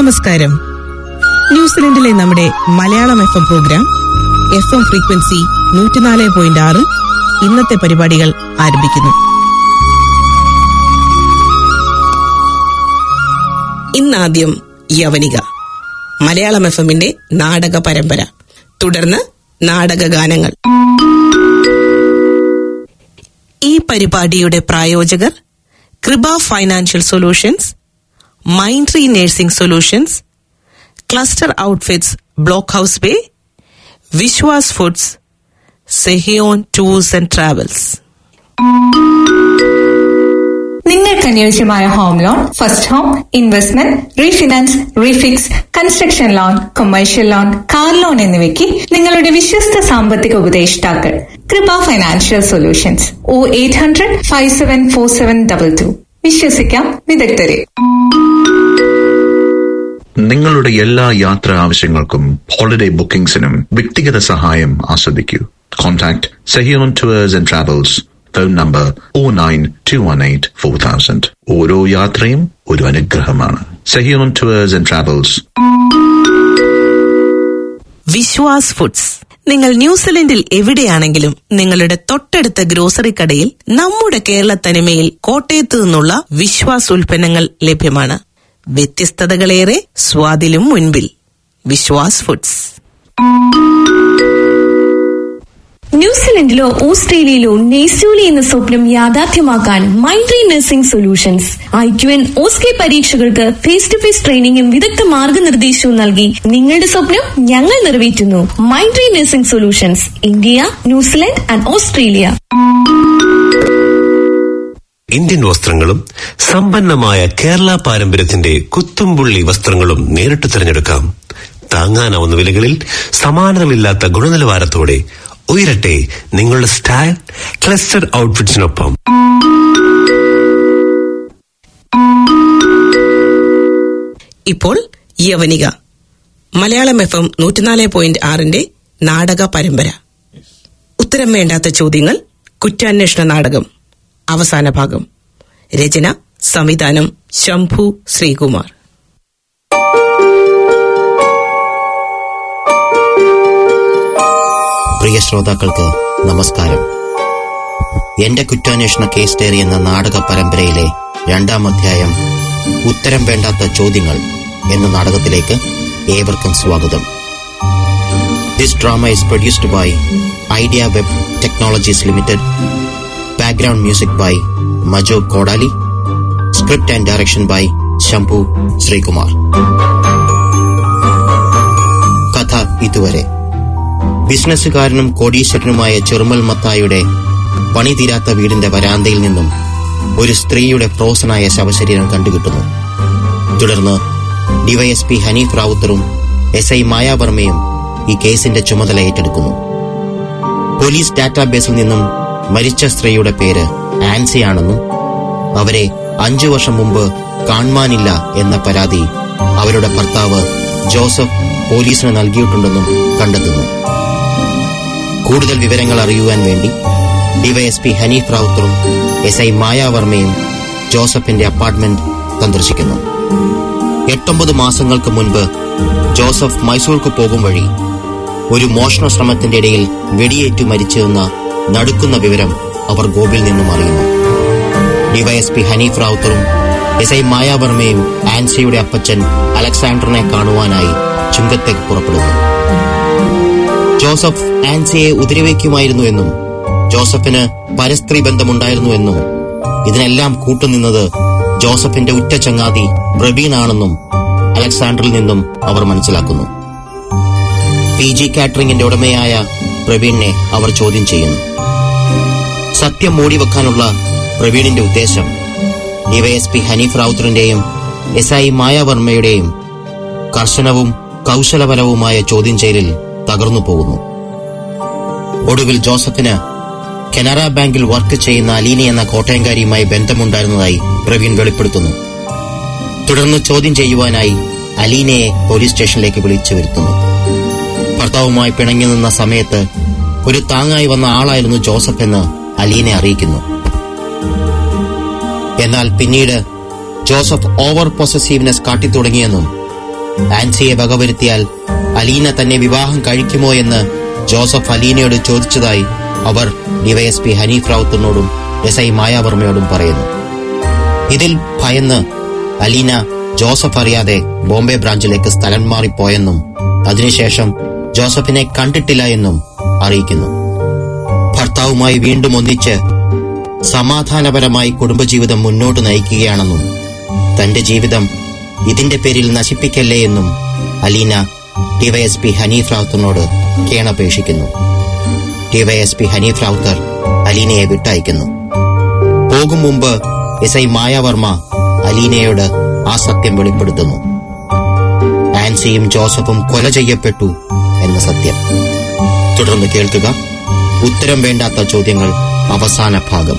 നമസ്കാരം ന്യൂസിലൻഡിലെ നമ്മുടെ Malayalam F M programme F M frequency നൂറ്റിനാല് പോയിന്റ് ആറ് ഇന്നത്തെ പരിപാടികൾ ആരംഭിക്കുന്നു ഇന്നാദ്യം യവനിക മലയാളം എഫ് എമ്മിന്റെ നാടക പരമ്പര തുടർന്ന് നാടക ഗാനങ്ങൾ ഈ പരിപാടിയുടെ പ്രായോജകർ Krupa financial solutions mind tree nursing solutions cluster outfits Block House Bay Viswas foods Sehion tours and travels നിങ്ങൾക്ക് അനുയോജ്യമായ home loan first home investment refinance refix construction loan commercial loan car loan എന്നിവയ്ക്ക് നിങ്ങളുടെ വിശ്വസ്ത സാമ്പത്തിക ഉപദേഷ്ടാക്കൾ Krupa financial solutions O eight hundred five seven four seven double two വിശ്വസിക്കാം വിദഗ്ധരെ നിങ്ങളുടെ എല്ലാ യാത്രാ ആവശ്യങ്ങൾക്കും ഹോളിഡേ ബുക്കിംഗ്സിനും വ്യക്തിഗത സഹായം ആസ്വദിക്കൂ contact Sehion tours and travels phone number oh nine two one eight four thousand ഓരോ യാത്രയും ഒരു അനുഗ്രഹമാണ് Sehion tours and travels Vishwas foods നിങ്ങൾ ന്യൂസിലൻഡിൽ എവിടെയാണെങ്കിലും നിങ്ങളുടെ തൊട്ടടുത്ത ഗ്രോസറി കടയിൽ നമ്മുടെ കേരള തനിമയിൽ കോട്ടയത്തു നിന്നുള്ള വിശ്വാസ് ഉൽപ്പന്നങ്ങൾ ലഭ്യമാണ് വ്യത്യസ്തതകളേറെ സ്വാദിലും മുൻപിൽ വിശ്വാസ് ഫുഡ്സ് ന്യൂസിലൻഡിലോ ഓസ്ട്രേലിയയിലോ നെയ്സൂലി എന്ന സ്വപ്നം യാഥാർത്ഥ്യമാക്കാൻ മൈൻഡ്രി nursing solutions I Q N OSCE പരീക്ഷകൾക്ക് ഫേസ് ടു ഫേസ് ട്രെയിനിങ്ങും വിദഗ്ധ മാർഗനിർദ്ദേശവും നൽകി നിങ്ങളുടെ സ്വപ്നം ഞങ്ങൾ നിറവേറ്റുന്നു മൈൻഡ്രി nursing solutions India New Zealand and Australia Indian വസ്ത്രങ്ങളും സമ്പന്നമായ കേരള പാരമ്പര്യത്തിന്റെ കുത്തുംപുള്ളി വസ്ത്രങ്ങളും നേരിട്ട് തിരഞ്ഞെടുക്കാം താങ്ങാനാവുന്ന വിലകളിൽ സമാനതകളില്ലാത്ത ഗുണനിലവാരത്തോടെ ഉയരട്ടെ നിങ്ങളുടെ സ്റ്റൈൽ ക്ലസ്റ്റർ ഔട്ട്ഫിറ്റ്സിനൊപ്പം ഇപ്പോൾ യവനിക മലയാളം എഫ് എം നൂറ്റിനാല് പോയിന്റ് ആറിന്റെ നാടക പരമ്പര ഉത്തരം വേണ്ടാത്ത ചോദ്യങ്ങൾ കുറ്റാന്വേഷണ നാടകം അവസാന ഭാഗം രചന സംവിധാനം ശംഭു ശ്രീകുമാർ പ്രിയ ശ്രോതാക്കൾക്ക് നമസ്കാരം എന്റെ കുറ്റാന്വേഷണ കേസ് ഡയറി എന്ന നാടക പരമ്പരയിലെ രണ്ടാം അധ്യായം ഉത്തരം വേണ്ടാത്ത ചോദ്യങ്ങൾ എന്ന നാടകത്തിലേക്ക് ഏവർക്കും സ്വാഗതം this drama is produced by idea web technologies limited background music by Majo Kodali script and direction by Shambhu Sreekumar കഥ ഇതുവരെ ബിസിനസ്സുകാരനും കോടീശ്വരനുമായ ചെറുമൽ മത്തായുടെ പണി തീരാത്ത വീടിന്റെ വരാന്തയിൽ നിന്നും ഒരു സ്ത്രീയുടെ ഫ്രോസനായ ശവശരീരം കണ്ടുകിട്ടുന്നു തുടർന്ന് ഡിവൈഎസ്പി ഹനീഫ് റാവുത്തറും എസ് ഐ മായാവർമ്മയും ഈ കേസിന്റെ ചുമതല ഏറ്റെടുക്കുന്നു പോലീസ് ഡാറ്റാബേസിൽ നിന്നും മരിച്ച സ്ത്രീയുടെ പേര് ആൻസിയാണെന്നും അവരെ അഞ്ചു വർഷം മുമ്പ് കാണുവാനില്ല എന്ന പരാതി അവരുടെ ഭർത്താവ് ജോസഫ് പോലീസിന് നൽകിയിട്ടുണ്ടെന്നും കണ്ടെത്തുന്നു കൂടുതൽ വിവരങ്ങൾ അറിയുവാൻ വേണ്ടി ഡിവൈഎസ്പി ഹനീഫ് റാവുത്തറും എസ് ഐ മായാവർമ്മയും ജോസഫിന്റെ അപ്പാർട്ട്മെന്റ് സന്ദർശിക്കുന്നു എട്ടൊമ്പത് മാസങ്ങൾക്ക് മുൻപ് ജോസഫ് മൈസൂർക്ക് പോകും വഴി ഒരു മോഷണ ശ്രമത്തിന്റെ ഇടയിൽ വെടിയേറ്റു മരിച്ചെന്ന നടുക്കുന്ന വിവരം അവർ ഗോപിൽ നിന്നും അറിയുന്നു ഡിവൈഎസ്പി ഹനീഫ് റാവുത്തറും എസ് ഐ മായാവർമ്മയും ആൻസിയുടെ അപ്പച്ചൻ അലക്സാണ്ടറിനെ കാണുവാനായി ചുങ്കത്തേക്ക് പുറപ്പെടുന്നു ജോസഫ് ആൻസിയെ ഉപദ്രവിക്കുമായിരുന്നു എന്നും ജോസഫിന് പരസ്ത്രീ ബന്ധമുണ്ടായിരുന്നുവെന്നും ഇതിനെല്ലാം കൂട്ടുനിന്നത് ജോസഫിന്റെ ഉറ്റ ചങ്ങാതി പ്രവീണാണെന്നും അലക്സാണ്ടറിൽ നിന്നും അവർ മനസ്സിലാക്കുന്നു പി ജി കാറ്ററിംഗിന്റെ ഉടമയായ പ്രവീണിനെ അവർ ചോദ്യം ചെയ്യുന്നു സത്യം മൂടിവെക്കാനുള്ള പ്രവീണിന്റെ ഉദ്ദേശം ഡിവൈഎസ്പി ഹനീഫ് റാവുത്തറിന്റെയും എസ് ഐ മായാവർമ്മയുടെയും കർശനവും കൗശലപരവുമായ ചോദ്യം ചെയ്യലിൽ തകർന്നു പോകുന്നു ഒടുവിൽ ജോസഫിന് കനറ ബാങ്കിൽ വർക്ക് ചെയ്യുന്ന അലീന എന്ന കോട്ടയംകാരിയുമായി ബന്ധമുണ്ടായിരുന്നതായി പ്രവീൺ വെളിപ്പെടുത്തുന്നു തുടർന്ന് ചോദ്യം ചെയ്യുവാനായി അലീനയെ പോലീസ് സ്റ്റേഷനിലേക്ക് വിളിച്ചു വരുത്തുന്നു ഭർത്താവുമായി പിണങ്ങി നിന്ന സമയത്ത് ഒരു താങ്ങായി വന്ന ആളായിരുന്നു ജോസഫ് എന്ന് അലീനെ അറിയിക്കുന്നു എന്നാൽ പിന്നീട് ജോസഫ് ഓവർ പൊസസീവ്നെസ് കാട്ടിത്തുടങ്ങിയെന്നും ആൻസിയെ വകവരുത്തിയാൽ അലീന തന്നെ വിവാഹം കഴിക്കുമോ എന്ന് ജോസഫ് അലീനയോട് ചോദിച്ചതായി അവർ ഡിവൈഎസ്പി ഹനീഫ് റാവുത്തിനോടും എസ് ഐ മായാവർമ്മയോടും പറയുന്നു ഇതിൽ ഭയന്ന് അലീന ജോസഫ് അറിയാതെ ബോംബെ ബ്രാഞ്ചിലേക്ക് സ്ഥലം മാറിപ്പോയെന്നും അതിനുശേഷം ജോസഫിനെ കണ്ടിട്ടില്ല എന്നും അറിയിക്കുന്നു ഭർത്താവുമായി വീണ്ടും ഒന്നിച്ച് സമാധാനപരമായി കുടുംബജീവിതം മുന്നോട്ട് നയിക്കുകയാണെന്നും തന്റെ ജീവിതം ഇതിന്റെ പേരിൽ നശിപ്പിക്കല്ലേ എന്നും അലീന ഡിവൈഎസ്പി ഹനീഫ് റാവുത്തറിനോട് കേണപേക്ഷിക്കുന്നു ഡിവൈഎസ്പി ഹനീഫ് റാവുത്തർ അലീനയെ വിട്ടയക്കുന്നു പോകും മുമ്പ് എസ് ഐ മായാവർമ്മ അലീനയോട് ആ സത്യം വെളിപ്പെടുത്തുന്നു ആൻസിയും ജോസഫും കൊല ചെയ്യപ്പെട്ടു എന്ന സത്യം തുടർന്ന് കേൾക്കുക ഉത്തരം വേണ്ടാത്ത ചോദ്യങ്ങൾ അവസാന ഭാഗം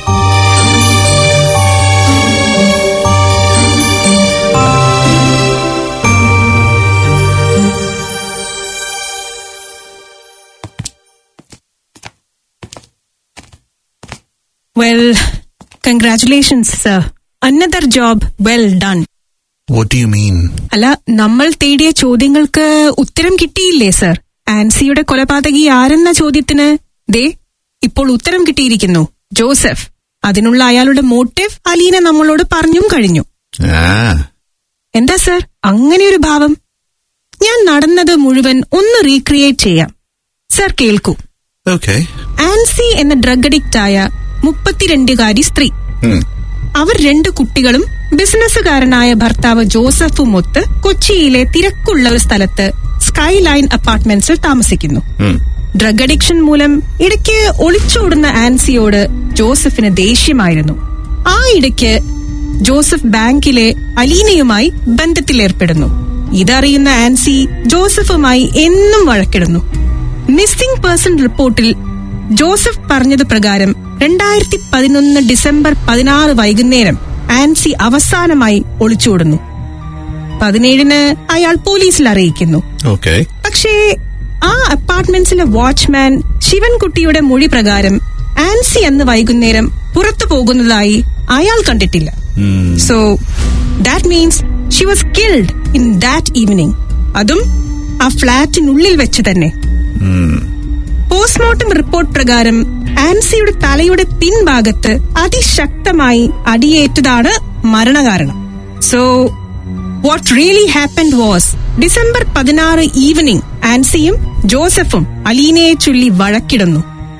Well, congratulations, sir. Another job well done. What do you mean? അല്ല നമ്മൾ തേടിയ ചോദ്യങ്ങൾക്ക് ഉത്തരം കിട്ടിയില്ലേ സർ ആൻസിയുടെ കൊലപാതകി ആരെന്ന ചോദ്യത്തിന് ദേ ഇപ്പോൾ ഉത്തരം കിട്ടിയിരിക്കുന്നു ജോസഫ് അതിനുള്ള അയാളുടെ മോട്ടീവ് അലീന നമ്മളോട് പറഞ്ഞും കഴിഞ്ഞു Ah, എന്താ സർ അങ്ങനെ ഒരു ഭാവം ഞാൻ നടന്നത് മുഴുവൻ ഒന്ന് റീക്രിയേറ്റ് ചെയ്യാം സർ കേൾക്കൂ okay. ആൻസി എന്ന ഡ്രഗ് അഡിക്റ്റ് ആയ മുപ്പത്തിരണ്ടുകാരി സ്ത്രീ Hmm. അവർ രണ്ടു കുട്ടികളും ബിസിനസ്സുകാരനായ ഭർത്താവ് ജോസഫും ഒത്ത് കൊച്ചിയിലെ തിരക്കുള്ള ഒരു സ്ഥലത്ത് സ്കൈ ലൈൻ അപ്പാർട്ട്മെന്റ്സിൽ താമസിക്കുന്നു Hmm. ഡ്രഗ് അഡിക്ഷൻ മൂലം ഇടയ്ക്ക് ഒളിച്ചോടുന്ന ആൻസിയോട് ജോസഫിന് ദേഷ്യമായിരുന്നു ആ ഇടയ്ക്ക് ജോസഫ് ബാങ്കിലെ അലീനയുമായി ബന്ധത്തിലേർപ്പെടുന്നു ഇതറിയുന്ന ആൻസി ജോസഫുമായി എന്നും വഴക്കിടുന്നു മിസ്സിംഗ് പേഴ്സൺ റിപ്പോർട്ടിൽ ജോസഫ് പറഞ്ഞത് പ്രകാരം രണ്ടായിരത്തി പതിനൊന്ന് ഡിസംബർ പതിനാറ് വൈകുന്നേരം ആൻസി അവസാനമായി ഒളിച്ചോടുന്നു പതിനേഴിന് അയാൾ പോലീസിൽ അറിയിക്കുന്നു Okay. പക്ഷേ ആ അപ്പാർട്ട്മെന്റ്സിലെ വാച്ച്മാൻ ശിവൻകുട്ടിയുടെ മൊഴി പ്രകാരം ആൻസി അന്ന് വൈകുന്നേരം പുറത്തു പോകുന്നതായി അയാൾ കണ്ടിട്ടില്ല Hmm. So that means she was killed in that evening അതും ആ ഫ്ളാറ്റിനുള്ളിൽ വെച്ച് തന്നെ Hmm. പോസ്റ്റ്മോർട്ടം റിപ്പോർട്ട് പ്രകാരം ആൻസിയുടെ തലയുടെ പിൻഭാഗത്ത് അതിശക്തമായി അടിയേറ്റതാണ് മരണകാരണം so what really happened was December പതിനാറ് ഈവനിംഗ് ആൻസിയും ജോസഫും അലീനയെ ചൊല്ലി വഴക്കിടുന്നു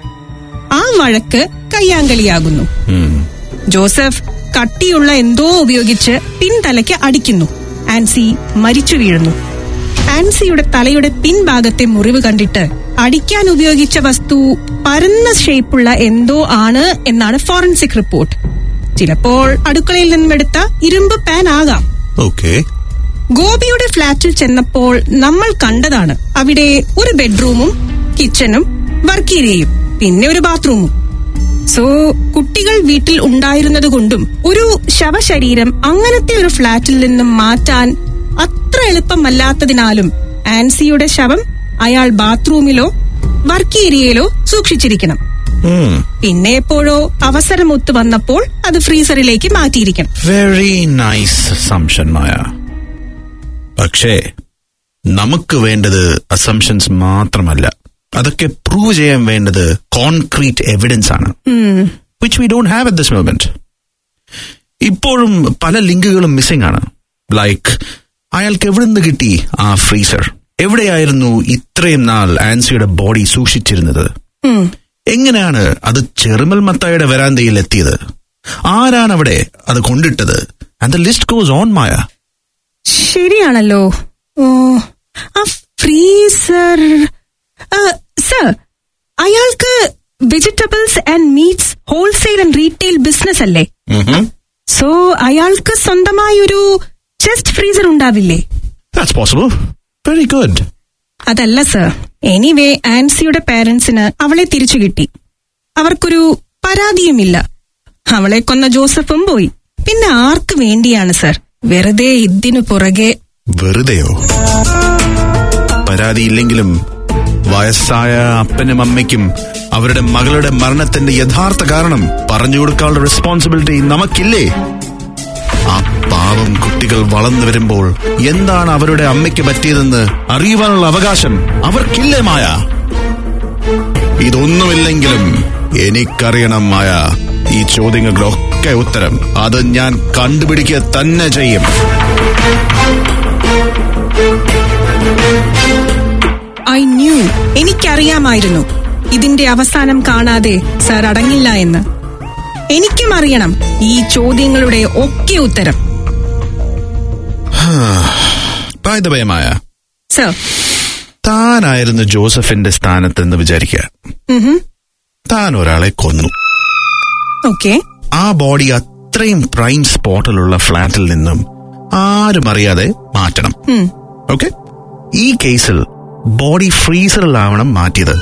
ആ വഴക്ക് കയ്യാങ്കളിയാകുന്നു Hmm. ജോസഫ് കട്ടിയുള്ള എന്തോ ഉപയോഗിച്ച് പിൻതലയ്ക്ക് അടിക്കുന്നു ആൻസി മരിച്ചു വീഴുന്നു ആൻസിയുടെ തലയുടെ പിൻഭാഗത്തെ മുറിവ് കണ്ടിട്ട് അടിക്കാൻ ഉപയോഗിച്ച വസ്തു പരന്ന ഷേപ്പുള്ള എന്തോ ആണ് എന്നാണ് ഫോറൻസിക് റിപ്പോർട്ട് ചിലപ്പോൾ അടുക്കളയിൽ നിന്നുമെടുത്ത ഇരുമ്പ് പാൻ ആകാം Okay. ഗോപിയുടെ ഫ്ളാറ്റിൽ ചെന്നപ്പോൾ നമ്മൾ കണ്ടതാണ് അവിടെ ഒരു ബെഡ്റൂമും കിച്ചണും വർക്ക് ഏരിയയും പിന്നെ ഒരു ബാത്റൂമും സോ കുട്ടികൾ വീട്ടിൽ ഉണ്ടായിരുന്നത് കൊണ്ടും ഒരു ശവശരീരം അങ്ങനത്തെ ഒരു ഫ്ളാറ്റിൽ നിന്നും മാറ്റാൻ അത്ര എളുപ്പമല്ലാത്തതിനാലും ആൻസിയുടെ ശവം അയാൾ ബാത്റൂമിലോ വർക്ക് ഏരിയയിലോ സൂക്ഷിച്ചിരിക്കണം Hmm. പിന്നെ എപ്പോഴോ അവസരമൊത്തു വന്നപ്പോൾ അത് ഫ്രീസറിലേക്ക് മാറ്റിയിരിക്കണം Very nice assumption, Maya. പക്ഷേ നമുക്ക് വേണ്ടത് അസംഷൻസ് മാത്രമല്ല അതൊക്കെ പ്രൂവ് ചെയ്യാൻ വേണ്ടത് കോൺക്രീറ്റ് എവിഡൻസ് ആണ് which we don't have at this moment ഇപ്പോഴും പല ലിങ്കുകളും മിസ്സിംഗ് ആണ് ലൈക്ക് അയാൾക്ക് എവിടെ നിന്ന് കിട്ടി ആ ഫ്രീസർ എവിടെയായിരുന്നു ഇത്രയും നാൾ ആൻസിയുടെ ബോഡി സൂക്ഷിച്ചിരുന്നത് എങ്ങനെയാണ് അത് ചെറുമൽ മത്തായുടെ വരാന്തയിൽ എത്തിയത് ആരാണ് അവിടെ അത് കൊണ്ടിട്ടത് and the list goes on Maya ശരിയാണല്ലോ ഓ ആ ഫ്രീസർ സർ അയാൾക്ക് vegetables and meats wholesale and retail business അല്ലേ സോ അയാൾക്ക് സ്വന്തമായി ഒരു ചെസ്റ്റ് ഫ്രീസർ ഉണ്ടാവില്ലേ ദാറ്റ്സ് പോസിബിൾ വെരി ഗുഡ് അതല്ല സർ എനിവേ ആൻസിയുടെ പാരന്റ്സിന് അവളെ തിരിച്ചു കിട്ടി അവർക്കൊരു പരാതിയുമില്ല അവളെ കൊന്ന ജോസഫും പോയി പിന്നെ ആർക്ക് വേണ്ടിയാണ് സർ വെറുതെ ഇതിനു പുറകെ വെറുതെയോ പരാതിയില്ലെങ്കിലും വയസ്സായ അപ്പനും അമ്മയ്ക്കും അവരുടെ മകളുടെ മരണത്തിന്റെ യഥാർത്ഥ കാരണം പറഞ്ഞു കൊടുക്കാനുള്ള റെസ്പോൺസിബിലിറ്റി നമുക്കില്ലേ ആ പാവം കുട്ടികൾ വളർന്നു വരുമ്പോൾ എന്താണ് അവരുടെ അമ്മയ്ക്ക് പറ്റിയതെന്ന് അറിയുവാനുള്ള അവകാശം അവർക്കില്ലേ മായ ഇതൊന്നുമില്ലെങ്കിലും എനിക്കറിയണം മായ ഈ ചോദ്യങ്ങളുടെയൊക്കെ ഉത്തരം അത് ഞാൻ കണ്ടുപിടിക്കുക തന്നെ ചെയ്യും ഐ ന്യൂ എനിക്കറിയാമായിരുന്നു ഇതിന്റെ അവസാനം കാണാതെ സർ അടങ്ങില്ല എന്ന് എനിക്കും അറിയണം ഈ ചോദ്യങ്ങളുടെ ഒക്കെ ഉത്തരം By the way, Maya sir താനായിരുന്നു ജോസഫിന്റെ സ്ഥാനത്തെന്ന് വിചാരിക്കുക താൻ ഒരാളെ കൊന്നു ഓക്കെ ആ ബോഡി അത്രയും പ്രൈം സ്പോട്ടിലുള്ള ഫ്ലാറ്റിൽ നിന്നും ആരും അറിയാതെ മാറ്റണം ഓക്കെ ഈ കേസിൽ ബോഡി ഫ്രീസറിലാവണം മാറ്റിയത്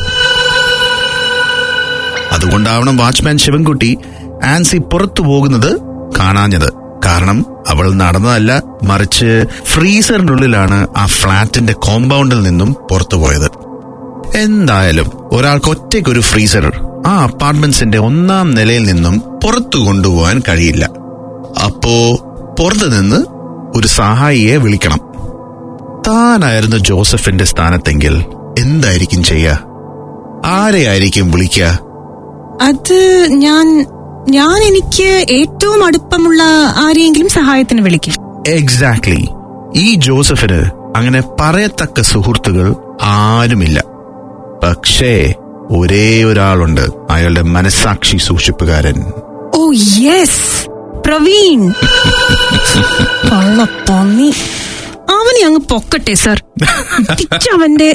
അതുകൊണ്ടാവണം വാച്ച്മാൻ ശിവൻകുട്ടി ആൻസി പുറത്തു പോകുന്നത് കാണാഞ്ഞത് കാരണം അവൾ നടന്നതല്ല മറിച്ച് ഫ്രീസറിനുള്ളിലാണ് ആ ഫ്ളാറ്റിന്റെ കോമ്പൗണ്ടിൽ നിന്നും പുറത്തു പോയത് എന്തായാലും ഒരാൾക്ക് ഒറ്റയ്ക്കൊരു ഫ്രീസർ ആ അപ്പാർട്ട്മെന്റ്സിന്റെ ഒന്നാം നിലയിൽ നിന്നും പുറത്തു കൊണ്ടുപോകാൻ കഴിയില്ല അപ്പോ പുറത്തു നിന്ന് ഒരു സഹായിയെ വിളിക്കണം താനായിരുന്നു ജോസഫിന്റെ സ്ഥാനത്തെങ്കിൽ എന്തായിരിക്കും ചെയ്യുക ആരെയായിരിക്കും വിളിക്കുക അത് ഞാൻ ഞാൻ എനിക്ക് ഏറ്റവും അടുപ്പമുള്ള ആരെയെങ്കിലും സഹായത്തിന് വിളിക്കും എക്സാക്ട്ലി ഈ ജോസഫിന് അങ്ങനെ പറയത്തക്ക സുഹൃത്തുക്കൾ ആരുമില്ല പക്ഷേ ഒരേ ഒരാളുണ്ട് അയാളുടെ മനസാക്ഷി സൂക്ഷിപ്പുകാരൻ ഓ യെസ് പ്രവീൺ പന്നി അവനെ അങ്ങ് പൊക്കട്ടെ സർ അവന്റെ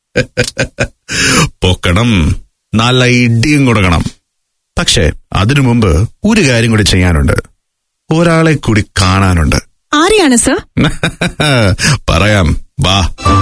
പൊക്കണം നല്ല ഇടിയും കൊടുക്കണം പക്ഷേ അതിനു മുമ്പ് ഒരു കാര്യം കൂടി ചെയ്യാനുണ്ട് ഒരാളെ കൂടി കാണാനുണ്ട് ആരെയാണ് സർ പറയാം വാ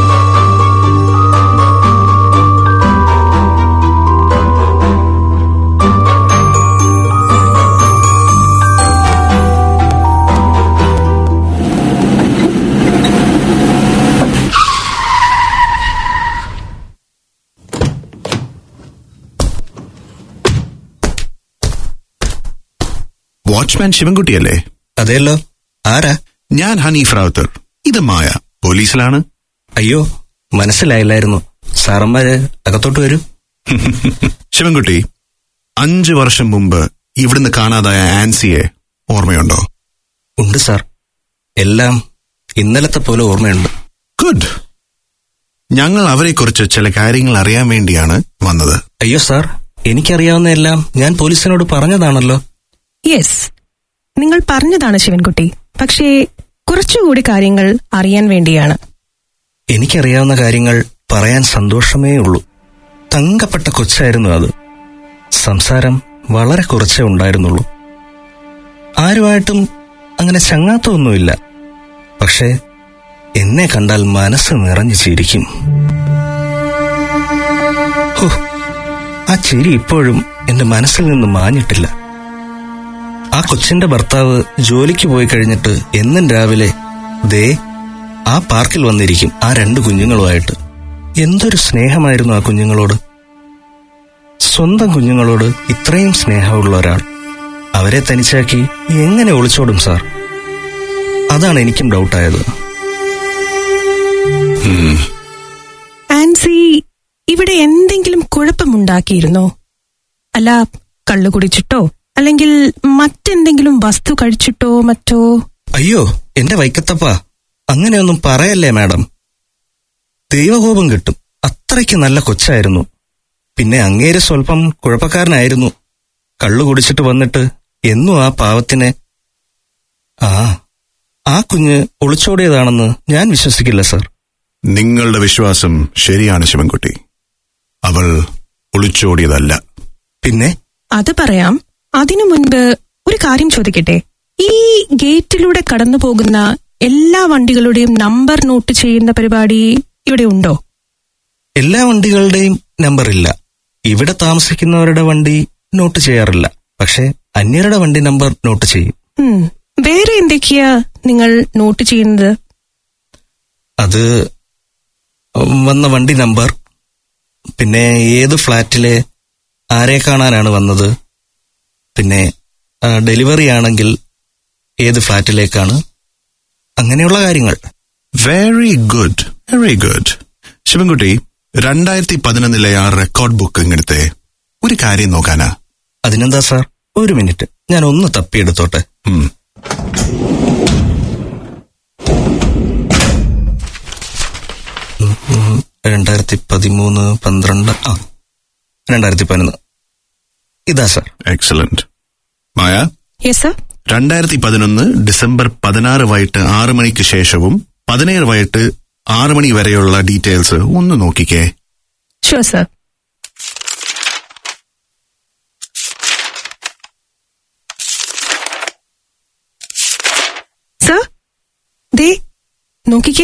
വാച്ച്മാൻ ശിവൻകുട്ടിയല്ലേ അതെയല്ലോ ആരാ ഞാൻ ഹനീഫ് റാവുത്തർ ഇത് മായ പോലീസിലാണ് അയ്യോ മനസ്സിലായില്ലായിരുന്നു സാറന്മാര് അകത്തോട്ട് വരൂ ശിവൻകുട്ടി അഞ്ചു വർഷം മുമ്പ് ഇവിടുന്ന് കാണാതായ ആൻസിയെ ഓർമ്മയുണ്ടോ ഉണ്ട് സാർ എല്ലാം ഇന്നലത്തെ പോലെ ഓർമ്മയുണ്ട് ഗുഡ് ഞങ്ങൾ അവരെക്കുറിച്ച് ചില കാര്യങ്ങൾ അറിയാൻ വേണ്ടിയാണ് വന്നത് അയ്യോ സാർ എനിക്കറിയാവുന്ന എല്ലാം ഞാൻ പോലീസിനോട് പറഞ്ഞതാണല്ലോ യെസ് നിങ്ങൾ പറഞ്ഞതാണ് ശിവൻകുട്ടി പക്ഷേ കുറച്ചുകൂടി കാര്യങ്ങൾ അറിയാൻ വേണ്ടിയാണ് എനിക്കറിയാവുന്ന കാര്യങ്ങൾ പറയാൻ സന്തോഷമേ ഉള്ളൂ തങ്കപ്പെട്ട കൊച്ചായിരുന്നു അത് സംസാരം വളരെ കുറച്ചേ ഉണ്ടായിരുന്നുള്ളൂ ആരുമായിട്ടും അങ്ങനെ ചങ്ങാത്തമൊന്നുമില്ല പക്ഷേ എന്നെ കണ്ടാൽ മനസ്സ് നിറഞ്ഞു ചിരിക്കും ഹോ, ആ ചിരി ഇപ്പോഴും എന്റെ മനസ്സിൽ നിന്ന് മാഞ്ഞിട്ടില്ല ആ കൊച്ചിന്റെ ഭർത്താവ് ജോലിക്ക് പോയി കഴിഞ്ഞിട്ട് എന്നും രാവിലെ ദേ ആ പാർക്കിൽ വന്നിരിക്കും ആ രണ്ട് കുഞ്ഞുങ്ങളുമായിട്ട് എന്തൊരു സ്നേഹമായിരുന്നു ആ കുഞ്ഞുങ്ങളോട് സ്വന്തം കുഞ്ഞുങ്ങളോട് ഇത്രയും സ്നേഹമുള്ള ഒരാൾ അവരെ തനിച്ചാക്കി എങ്ങനെ ഒളിച്ചോടും സാർ അതാണ് എനിക്കും ഡൗട്ടായത് ആൻസി ഇവിടെ എന്തെങ്കിലും കുഴപ്പമുണ്ടാക്കിയിരുന്നോ അല്ല കള്ളു കുടിച്ചിട്ടോ അല്ലെങ്കിൽ മറ്റെന്തെങ്കിലും വസ്തു കഴിച്ചിട്ടോ മറ്റോ അയ്യോ എന്റെ വൈക്കത്തപ്പ അങ്ങനെയൊന്നും പറയല്ലേ മാഡം ദൈവകോപം കിട്ടും അത്രയ്ക്ക് നല്ല കൊച്ചായിരുന്നു പിന്നെ അങ്ങേര് സ്വല്പം കുഴപ്പക്കാരനായിരുന്നു കള്ളു കുടിച്ചിട്ട് വന്നിട്ട് എന്നും ആ പാവത്തിനെ ആ ആ കുഞ്ഞ് ഒളിച്ചോടിയതാണെന്ന് ഞാൻ വിശ്വസിക്കില്ല സാർ നിങ്ങളുടെ വിശ്വാസം ശരിയാണ് ശിവൻകുട്ടി അവൾ ഒളിച്ചോടിയതല്ല പിന്നെ അത് പറയാം അതിനു മുൻപ് ഒരു കാര്യം ചോദിക്കട്ടെ ഈ ഗേറ്റിലൂടെ കടന്നു പോകുന്ന എല്ലാ വണ്ടികളുടെയും നമ്പർ നോട്ട് ചെയ്യുന്ന പരിപാടി ഇവിടെ ഉണ്ടോ എല്ലാ വണ്ടികളുടെയും നമ്പർ ഇല്ല ഇവിടെ താമസിക്കുന്നവരുടെ വണ്ടി നോട്ട് ചെയ്യാറില്ല പക്ഷെ അന്യരുടെ വണ്ടി നമ്പർ നോട്ട് ചെയ്യും ഉം. വേറെ എന്തൊക്കെയാ നിങ്ങൾ നോട്ട് ചെയ്യുന്നത് അത് വന്ന വണ്ടി നമ്പർ പിന്നെ ഏത് ഫ്ലാറ്റിലെ ആരെ കാണാനാണ് വന്നത് പിന്നെ ആ, ഡെലിവറി ആണെങ്കിൽ ഏത് ഫ്ലാറ്റിലേക്കാണ് അങ്ങനെയുള്ള കാര്യങ്ങൾ very good very good Sivankutty രണ്ടായിരത്തി പതിനൊന്നിലെ ആ റെക്കോർഡ് ബുക്ക് ഇങ്ങനത്തെ ഒരു കാര്യം നോക്കാനാ അതിനെന്താ സാർ ഒരു മിനിറ്റ് ഞാൻ ഒന്ന് തപ്പിയെടുത്തോട്ടെ ഉം. ഉം, രണ്ടായിരത്തി പതിമൂന്ന് പന്ത്രണ്ട് ആ രണ്ടായിരത്തി പതിനൊന്ന് ഇതാ sir excellent Maya yes sir രണ്ടായിരത്തി പതിനൊന്ന് ഡിസംബർ പതിനാറ് വൈകിട്ട് ആറ് മണിക്ക് ശേഷവും പതിനേഴ് വൈകിട്ട് ആറ് മണി വരെയുള്ള ഡീറ്റെയിൽസ് ഒന്ന് നോക്കിക്കേ ഷുവർ സർ സർ ദേ നോക്കിക്കേ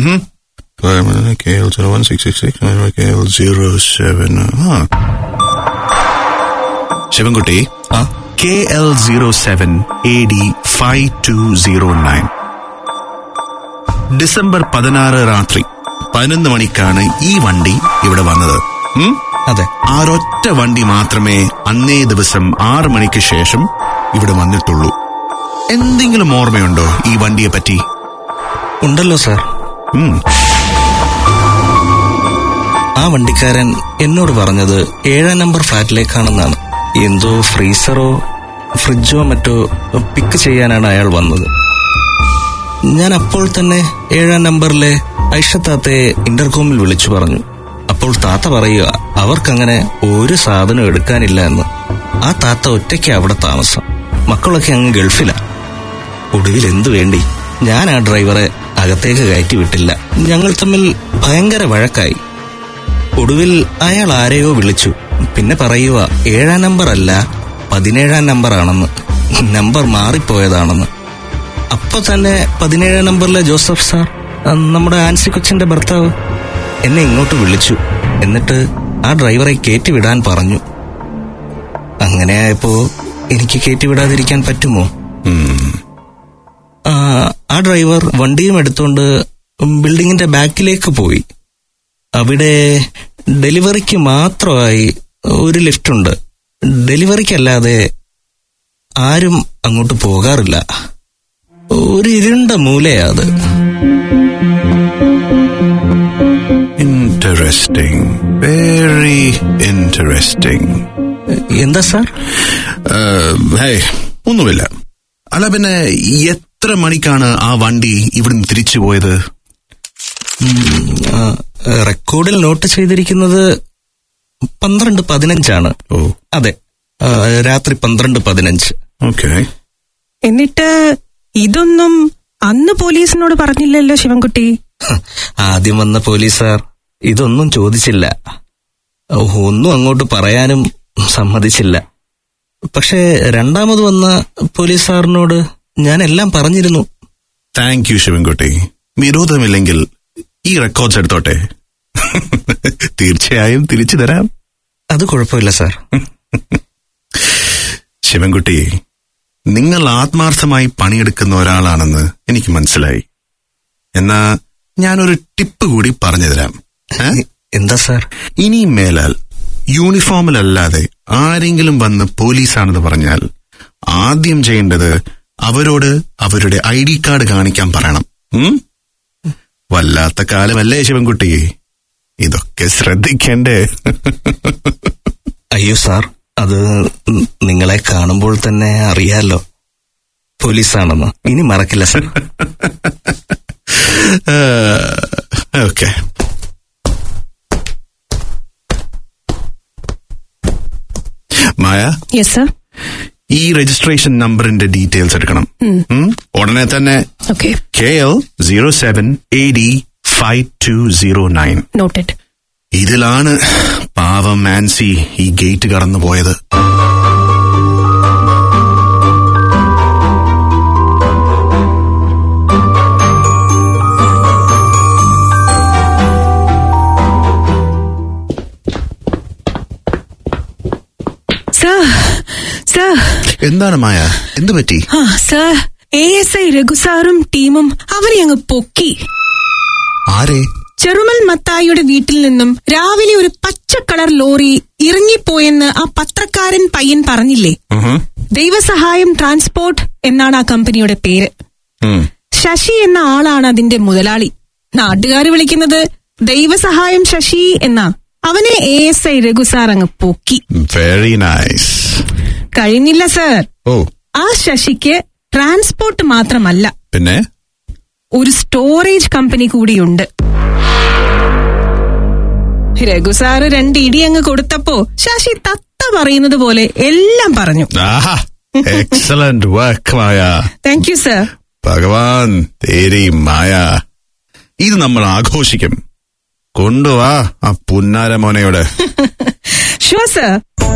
KL 01666 KL 07 ആ. ശിവൻകുട്ടി ആ K L zero seven A D five two zero nine December പതിനാറ് രാത്രി പതിനൊന്ന് മണിക്കാണ് ഈ വണ്ടി ഇവിടെ വന്നത് ഉം? അതെ ആ ഒരൊറ്റ വണ്ടി മാത്രമേ അന്നേ ദിവസം ആറ് മണിക്ക് ശേഷം ഇവിടെ വന്നിട്ടുള്ളൂ എന്തെങ്കിലും ഓർമ്മയുണ്ടോ ഈ വണ്ടിയെ പറ്റി ഉണ്ടല്ലോ സാർ ഉം. ആ വണ്ടിക്കാരൻ എന്നോട് പറഞ്ഞത് ഏഴാം നമ്പർ ഫ്ലാറ്റിലേക്കാണെന്നാണ് എന്തോ ഫ്രീസറോ ഫ്രിഡ്ജോ മറ്റോ പിക്ക് ചെയ്യാനാണ് അയാൾ വന്നത് ഞാൻ അപ്പോൾ തന്നെ ഏഴാം നമ്പറിലെ ഐഷത്താത്തയെ ഇന്റർകോമിൽ വിളിച്ചു പറഞ്ഞു അപ്പോൾ താത്ത പറയുക അവർക്കങ്ങനെ ഒരു സാധനം എടുക്കാനില്ല എന്ന് ആ താത്ത ഒറ്റയ്ക്ക് അവിടെ താമസം മക്കളൊക്കെ അങ്ങ് ഗൾഫിലാ ഒടുവിൽ എന്തു വേണ്ടി ഞാൻ ആ ഡ്രൈവറെ അകത്തേക്ക് കയറ്റി വിട്ടില്ല ഞങ്ങൾ തമ്മിൽ ഭയങ്കര വഴക്കായി ഒടുവിൽ അയാൾ ആരെയോ വിളിച്ചു പിന്നെ പറയുക ഏഴാം നമ്പർ അല്ല പതിനേഴാം നമ്പർ ആണെന്ന് നമ്പർ മാറിപ്പോയതാണെന്ന് അപ്പൊ തന്നെ പതിനേഴാം നമ്പറിലെ ജോസഫ് സാർ ആ, നമ്മുടെ ആൻസി കൊച്ചിന്റെ ഭർത്താവ് എന്നെ ഇങ്ങോട്ട് വിളിച്ചു എന്നിട്ട് ആ ഡ്രൈവറെ കയറ്റി വിടാൻ പറഞ്ഞു അങ്ങനെ ആയപ്പോ എനിക്ക് കയറ്റി വിടാതിരിക്കാൻ പറ്റുമോ ആ, ആ ഡ്രൈവർ വണ്ടിയും എടുത്തുകൊണ്ട് ബിൽഡിങ്ങിന്റെ ബാക്കിലേക്ക് പോയി അവിടെ ഡെലിവറിക്ക് മാത്രമായി ഒരു ലിഫ്റ്റ് ഉണ്ട് ഡെലിവറിക്കല്ലാതെ ആരും അങ്ങോട്ട് പോകാറില്ല ഒരു ഇരുണ്ട മൂലയാ അത് ഇൻട്രസ്റ്റിംഗ് വെരി ഇൻട്രസ്റ്റിംഗ് എന്താ സാർ ഹേ ഒന്നുമില്ല അല്ല പിന്നെ എത്ര മണിക്കാണ് ആ വണ്ടി ഇവിടുന്ന് തിരിച്ചു പോയത് ആ, റെക്കോർഡിൽ നോട്ട് ചെയ്തിരിക്കുന്നത് പന്ത്രണ്ട് പതിനഞ്ചാണ് ഓ അതെ ആ, രാത്രി പന്ത്രണ്ട് പതിനഞ്ച് ഓക്കെ എന്നിട്ട് ഇതൊന്നും അന്ന് പോലീസിനോട് പറഞ്ഞില്ലല്ലോ ശിവൻകുട്ടി ഹ, ആദ്യം വന്ന പോലീസുകാർ ഇതൊന്നും ചോദിച്ചില്ല ഒന്നും അങ്ങോട്ട് പറയാനും സമ്മതിച്ചില്ല പക്ഷേ രണ്ടാമത് വന്ന പോലീസുകാരനോട് ഞാൻ എല്ലാം പറഞ്ഞിരുന്നു താങ്ക് യു ശിവൻകുട്ടി വിരോധമില്ലെങ്കിൽ ഈ റെക്കോർഡ്സ് എടുത്തോട്ടെ തീർച്ചയായും തിരിച്ചു തരാം അത് കുഴപ്പമില്ല സാർ ശിവൻകുട്ടി നിങ്ങൾ ആത്മാർത്ഥമായി പണിയെടുക്കുന്ന ഒരാളാണെന്ന് എനിക്ക് മനസ്സിലായി എന്നാ ഞാനൊരു ടിപ്പ് കൂടി പറഞ്ഞു തരാം ഏ? എന്താ സാർ ഇനി മേലാൽ യൂണിഫോമിലല്ലാതെ ആരെങ്കിലും വന്ന് പോലീസാണെന്ന് പറഞ്ഞാൽ ആദ്യം ചെയ്യേണ്ടത് അവരോട് അവരുടെ ഐ ഡി കാർഡ് കാണിക്കാൻ പറയണം ഉം? വല്ലാത്ത കാലമല്ലേ ശിവൻകുട്ടി ഇതൊക്കെ ശ്രദ്ധിക്കണ്ടേ അയ്യോ സാർ അത് നിങ്ങളെ കാണുമ്പോൾ തന്നെ അറിയാലോ പോലീസാണെന്ന് ഇനി മറക്കില്ല sir okay Maya yes sir ഈ രജിസ്ട്രേഷൻ നമ്പറിന്റെ ഡീറ്റെയിൽസ് എടുക്കണം ഉം? ഉടനെ തന്നെ okay K L zero seven A D five two zero nine noted ഇതിലാണ് പാവം മാൻസി ഈ ഗേറ്റ് കടന്നു പോയത് സർ സർ എന്താണ് മായ എന്തു പറ്റി ആ sir A S I Raghu സാറും ടീമും അവരെ അങ്ങ് പൊക്കി ആരെ ചെറുമൽ മത്തായിയുടെ വീട്ടിൽ നിന്നും രാവിലെ ഒരു പച്ച കളർ ലോറി ഇറങ്ങിപ്പോയെന്ന് ആ പത്രക്കാരൻ പയ്യൻ പറഞ്ഞില്ലേ ഉഹും. ദൈവസഹായം ട്രാൻസ്പോർട്ട് എന്നാണ് ആ കമ്പനിയുടെ പേര് ഉം. ശശി എന്ന ആളാണ് അതിന്റെ മുതലാളി നാട്ടുകാർ വിളിക്കുന്നത് ദൈവസഹായം ശശി എന്നാ അവനെ A S I Raghu sir അങ്ങ് പൊക്കി വെരി നൈസ് കഴിഞ്ഞില്ല സർ ഓ ആ ശശിക്ക് ട്രാൻസ്പോർട്ട് മാത്രമല്ല പിന്നെ ഒരു സ്റ്റോറേജ് കമ്പനി കൂടിയുണ്ട് രഘു സാറ് രണ്ട് ഇടി അങ്ങ് കൊടുത്തപ്പോ ശശി തത്ത പറയുന്നത് പോലെ എല്ലാം പറഞ്ഞു ആഹാ excellent work Maya thank you sir ഭഗവാൻ തേരി മായ ഇത് നമ്മൾ ആഘോഷിക്കും കൊണ്ടുവാ ആ പുന്നാര മോനയോട് ഷുവർ സർ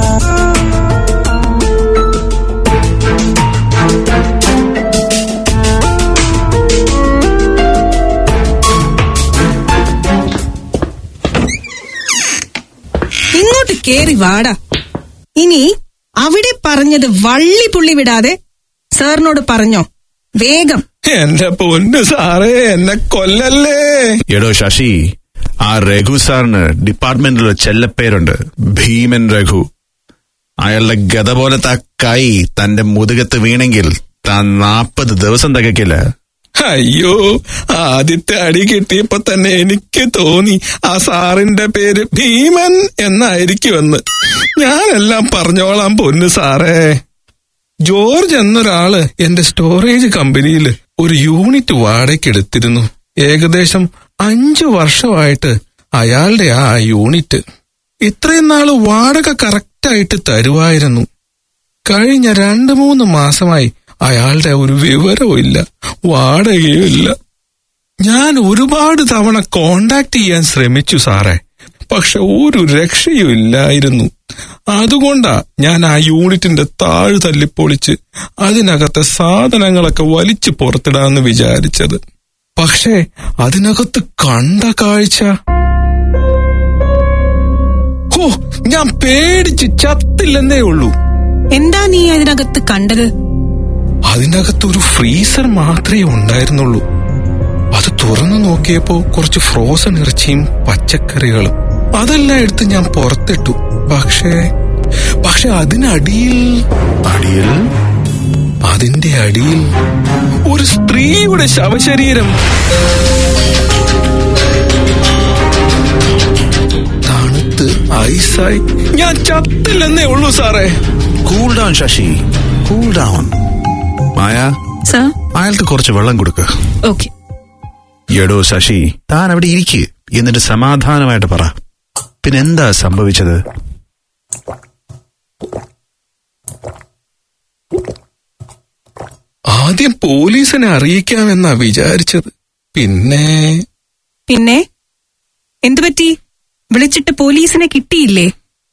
ഇങ്ങോട്ട് കേറി വാടാ ഇനി അവിടെ പറഞ്ഞത് വള്ളി പുള്ളി വിടാതെ സാറിനോട് പറഞ്ഞോ വേഗം എന്റെ പൊന്ന് സാറേ എന്നെ കൊല്ലല്ലേ എടോ ശശി ആ രഘു സാറിന് ഡിപ്പാർട്ട്മെന്റിൽ ഒരു ചെല്ലപ്പേരുണ്ട് ഭീമൻ രഘു അയാളുടെ ഗത പോലത്തെ ആ കൈ തന്റെ മുതുകത്ത് വീണെങ്കിൽ താൻ നാപ്പത് ദിവസം തികക്കില്ല അയ്യോ ആദ്യത്തെ അടി കിട്ടിയപ്പോ തന്നെ എനിക്ക് തോന്നി ആ സാറിന്റെ പേര് ഭീമൻ എന്നായിരിക്കുമെന്ന് ഞാനെല്ലാം പറഞ്ഞോളാം പൊന്നു സാറേ ജോർജ് എന്നൊരാള് എന്റെ സ്റ്റോറേജ് കമ്പനിയിൽ ഒരു യൂണിറ്റ് വാടകയ്ക്ക് എടുത്തിരുന്നു ഏകദേശം അഞ്ചു വർഷമായിട്ട് അയാളുടെ ആ യൂണിറ്റ് ഇത്രയും നാള് വാടക കറക്റ്റായിട്ട് തരുവായിരുന്നു കഴിഞ്ഞ രണ്ടു മൂന്ന് മാസമായി അയാളുടെ ഒരു വിവരവും ഇല്ല വാടകയും ഇല്ല ഞാൻ ഒരുപാട് തവണ കോണ്ടാക്ട് ചെയ്യാൻ ശ്രമിച്ചു സാറേ പക്ഷെ ഒരു രക്ഷയും ഇല്ലായിരുന്നു അതുകൊണ്ടാ ഞാൻ ആ യൂണിറ്റിന്റെ താഴ് തല്ലിപ്പൊളിച്ച് അതിനകത്തെ സാധനങ്ങളൊക്കെ വലിച്ചു പുറത്തിടാന്ന് വിചാരിച്ചത് പക്ഷേ അതിനകത്ത് കണ്ട കാഴ്ച ഓ ഞാൻ പേടിച്ച് ചത്തില്ലെന്നേ ഉള്ളൂ എന്താ നീ അതിനകത്ത് കണ്ടത് അതിനകത്ത് ഒരു ഫ്രീസർ മാത്രമേ ഉണ്ടായിരുന്നുള്ളൂ അത് തുറന്നു നോക്കിയപ്പോ കുറച്ച് ഫ്രോസൺ ഇറച്ചിയും പച്ചക്കറികളും അതെല്ലാം എടുത്ത് ഞാൻ പുറത്തിട്ടു പക്ഷേ പക്ഷെ അതിനടിയിൽ അടിയിൽ അതിന്റെ അടിയിൽ ഒരു സ്ത്രീയുടെ ശവശരീരം തണുത്ത് ഐസായി ഞാൻ ചത്തില്ലെന്നേ ഉള്ളൂ സാറേ cool down Sasi cool down Maya sir അയാൾക്ക് കുറച്ച് വെള്ളം കൊടുക്ക ഓക്കെ എടോ ശശി താൻ അവിടെ ഇരിക്ക് എന്നിട്ട് സമാധാനമായിട്ട് പറ പിന്നെ എന്താ സംഭവിച്ചത് ആദ്യം പോലീസിനെ അറിയിക്കാമെന്നാ വിചാരിച്ചത് പിന്നെ പിന്നെ എന്തു പറ്റി വിളിച്ചിട്ട് പോലീസിനെ കിട്ടിയില്ലേ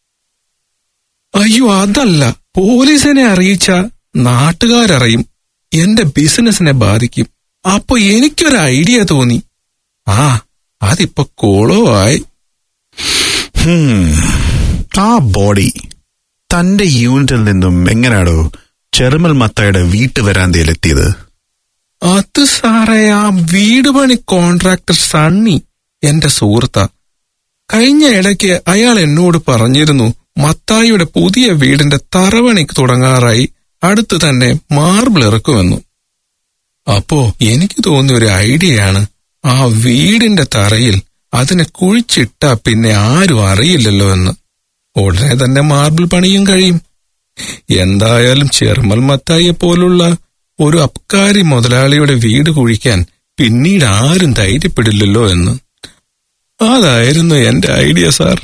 അയ്യോ അതല്ല പോലീസിനെ അറിയിച്ച നാട്ടുകാരറിയും എന്റെ ബിസിനസിനെ ബാധിക്കും അപ്പൊ എനിക്കൊരു ഐഡിയ തോന്നി ആ അതിപ്പോ കോളോ ആയി ഹും, ആ ബോഡി തന്റെ യൂണിറ്റിൽ നിന്നും എങ്ങനെയാടോ ചെറുമൽ മത്തായുടെ വീട്ടുവരാന്തയിലെത്തിയത് അത് സാറേ ആ വീട് പണി കോൺട്രാക്ടർ സണ്ണി എന്റെ സുഹൃത്താ കഴിഞ്ഞ ഇടയ്ക്ക് അയാൾ എന്നോട് പറഞ്ഞിരുന്നു മത്തായിയുടെ പുതിയ വീടിന്റെ തറവണി തുടങ്ങാറായി അടുത്ത് തന്നെ മാർബിൾ ഇറക്കുമെന്നു അപ്പോ എനിക്ക് തോന്നിയ ഒരു ഐഡിയയാണ് ആ വീടിന്റെ തറയിൽ അതിനെ കുഴിച്ചിട്ടാ പിന്നെ ആരും അറിയില്ലല്ലോ എന്ന് ഉടനെ തന്നെ മാർബിൾ പണിയും കഴിയും എന്തായാലും ചെറുമൽ മത്തായിയെ പോലുള്ള ഒരു അബ്കാരി മുതലാളിയുടെ വീട് കുഴിക്കാൻ പിന്നീട് ആരും ധൈര്യപ്പെടില്ലല്ലോ എന്ന് അതായിരുന്നു എന്റെ ഐഡിയ സാർ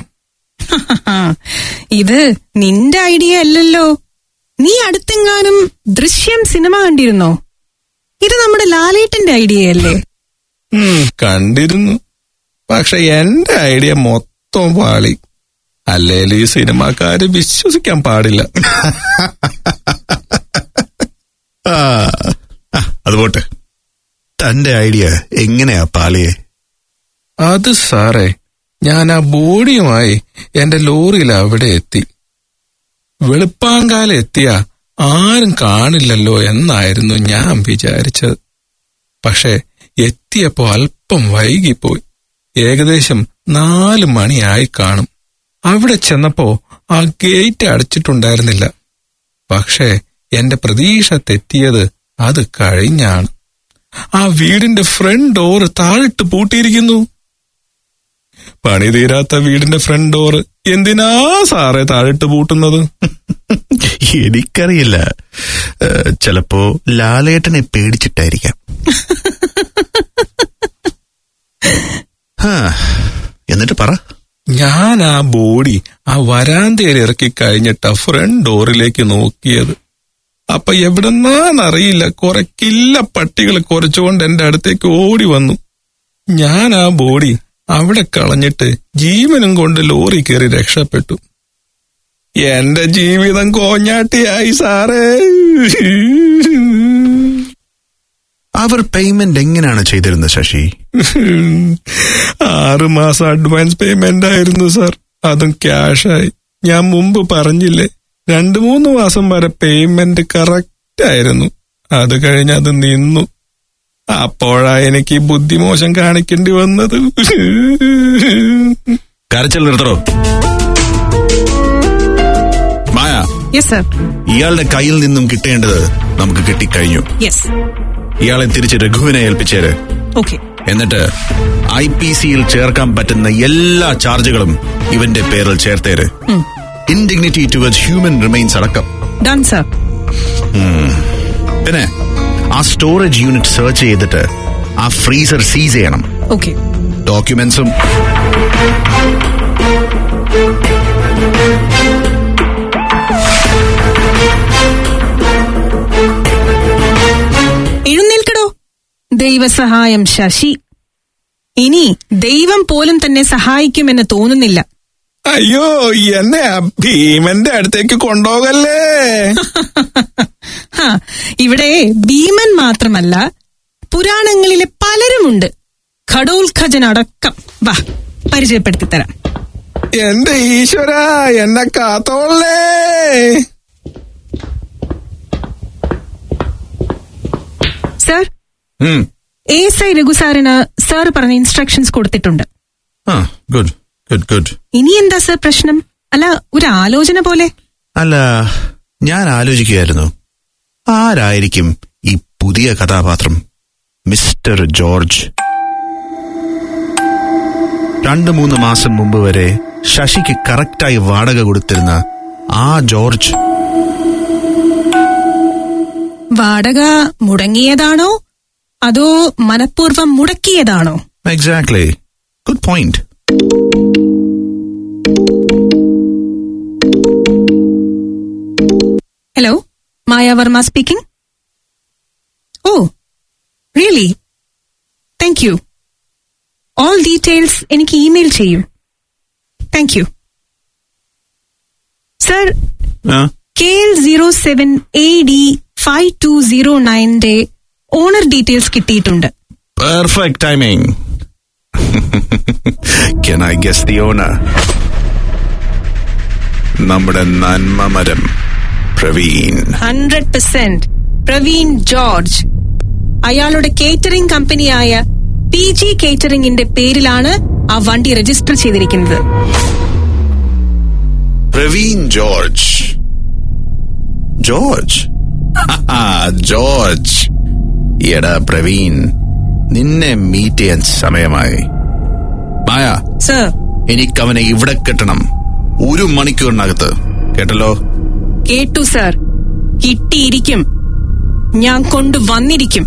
ഇത് നിന്റെ ഐഡിയ അല്ലല്ലോ നീ അടുത്തെങ്ങാനും ദൃശ്യം സിനിമ കണ്ടിരുന്നോ ഇത് നമ്മുടെ ലാലേട്ടന്റെ ഐഡിയ അല്ലേ ഉം, കണ്ടിരുന്നു പക്ഷെ എന്റെ ഐഡിയ മൊത്തം പാളി അല്ലേലും ഈ സിനിമാക്കാര് വിശ്വസിക്കാൻ പാടില്ല ആ, ആ, അത് പോട്ടെ തന്റെ ഐഡിയ എങ്ങനെയാ പാളിയെ അത് സാറേ ഞാൻ ആ ബോഡിയുമായി എന്റെ ലോറിയിൽ അവിടെ എത്തി വെളുപ്പാങ്കാലം എത്തിയ ആരും കാണില്ലല്ലോ എന്നായിരുന്നു ഞാൻ വിചാരിച്ചത് പക്ഷെ എത്തിയപ്പോ അല്പം വൈകിപ്പോയി ഏകദേശം നാല് മണിയായി കാണും അവിടെ ചെന്നപ്പോ ആ ഗേറ്റ് അടച്ചിട്ടുണ്ടായിരുന്നില്ല പക്ഷേ എന്റെ പ്രതീക്ഷ തെറ്റിയത് അത് കഴിഞ്ഞാണ് ആ വീടിന്റെ ഫ്രണ്ട് ഡോർ താഴിട്ട് പൂട്ടിയിരിക്കുന്നു പണി തീരാത്ത വീടിന്റെ ഫ്രണ്ട് ഡോർ എന്തിനാ സാറേ താഴിട്ട് പൂട്ടുന്നത് എനിക്കറിയില്ല ഏഹ്, ചിലപ്പോ ലാലേട്ടനെ പേടിച്ചിട്ടായിരിക്കാം ഹാ, എന്നിട്ട് പറ ഞാൻ ആ ബോഡി ആ വരാന്തയിൽ ഇറക്കി കഴിഞ്ഞിട്ടാ ഫ്രണ്ട് ഡോറിലേക്ക് നോക്കിയത് അപ്പൊ എവിടെന്നാന്നറിയില്ല കുറെ കില്ല പട്ടികൾ കുറച്ചുകൊണ്ട് എന്റെ അടുത്തേക്ക് ഓടി വന്നു ഞാൻ ആ ബോഡി അവിടെ കളഞ്ഞിട്ട് ജീവനും കൊണ്ട് ലോറി കയറി രക്ഷപ്പെട്ടു എന്റെ ജീവിതം കോഞ്ഞാട്ടിയായി സാറേ അവർ പേയ്മെന്റ് എങ്ങനെയാണ് ചെയ്തിരുന്നത് ശശി ആറ് മാസം അഡ്വാൻസ് പേയ്മെന്റ് ആയിരുന്നു സാർ അതും ക്യാഷായി ഞാൻ മുമ്പ് പറഞ്ഞില്ലേ രണ്ടു മൂന്ന് മാസം വരെ പേയ്മെന്റ് കറക്റ്റ് ആയിരുന്നു അത് കഴിഞ്ഞ് അത് നിന്നു അപ്പോഴാ എനിക്ക് ഈ ബുദ്ധിമോശം കാണിക്കേണ്ടി വന്നത് കരച്ചിൽ നിർത്തറോ മായ യെസ് സർ ഇയാളുടെ കയ്യിൽ നിന്നും കിട്ടേണ്ടത് നമുക്ക് കിട്ടിക്കഴിഞ്ഞു യെസ് ഇയാളെ തിരിച്ച് രഘുവിനെ ഏൽപ്പിച്ചേര് ഓക്കെ എന്നിട്ട് ഐ പി സിയിൽ ചേർക്കാൻ പറ്റുന്ന എല്ലാ ചാർജുകളും ഇവന്റെ പേരിൽ ചേർത്തേര് ഇൻഡിഗ്നിറ്റി ടുവേർഡ്സ് ഹ്യൂമൻ റിമൈൻസ് അടക്കം ഡൺ സർ ഉം. പിന്നെ ആ സ്റ്റോറേജ് യൂണിറ്റ് സെർച്ച് ചെയ്തിട്ട് ആ ഫ്രീസർ സീസ് ചെയ്യണം ഓക്കെ ഡോക്യുമെന്റ്സും എഴുന്നേൽക്കടോ ദൈവസഹായം ശശി ഇനി ദൈവം പോലും തന്നെ സഹായിക്കുമെന്ന് തോന്നുന്നില്ല അയ്യോ എന്നെ ആ ഭീമന്റെ അടുത്തേക്ക് കൊണ്ടുപോകല്ലേ ഹാ, ഇവിടെ ഭീമൻ മാത്രമല്ല പുരാണങ്ങളിലെ പലരുമുണ്ട് ഘടോത്ഖജൻ അടക്കം വാ പരിചയപ്പെടുത്തി തരാം എന്റെ ഈശ്വര എന്നെ കാത്തോളേ സർ ഉം. എസ് ഐ രഘു സാറിന് സാർ പറഞ്ഞ ഇൻസ്ട്രക്ഷൻസ് കൊടുത്തിട്ടുണ്ട് ആ ഗുഡ് ഗുഡ് ഗുഡ് ഇനി എന്താ സർ പ്രശ്നം അല്ല ഒരു ആലോചന പോലെ അല്ല ഞാൻ ആലോചിക്കുകയായിരുന്നു ആരായിരിക്കും ഈ പുതിയ കഥാപാത്രം മിസ്റ്റർ ജോർജ് രണ്ടു മൂന്ന് മാസം മുമ്പ് വരെ ശശിക്ക് കറക്റ്റായി വാടക കൊടുത്തിരുന്ന ആ ജോർജ് വാടക മുടങ്ങിയതാണോ അതോ മനഃപൂർവ്വം മുടക്കിയതാണോ exactly good point hello Maya Varma speaking oh really thank you all details എനിക്ക് ഇമെയിൽ ചെയ്യൂ thank you sir K L zero seven A D five two zero നയന്റെ ഓണർ ഡീറ്റെയിൽസ് കിട്ടിയിട്ടുണ്ട് perfect timing can I guess the owner നമ്മുടെ നന്മമരം Praveen hundred percent Praveen George അയാളുടെ catering കമ്പനിയായ P G കേറ്ററിംഗിന്റെ പേരിലാണ് ആ വണ്ടി രജിസ്റ്റർ ചെയ്തിരിക്കുന്നത് പ്രവീൺ ജോർജ് ജോർജ് ജോർജ് എടാ പ്രവീൺ നിന്നെ മീറ്റ് ചെയ്യാൻ സമയമായി മായ സർ എനിക്കവനെ ഇവിടെ കെട്ടണം ഒരു മണിക്കൂറിനകത്ത് കേട്ടല്ലോ കേട്ടു സർ കിട്ടിയിരിക്കും ഞാൻ കൊണ്ടുവന്നിരിക്കും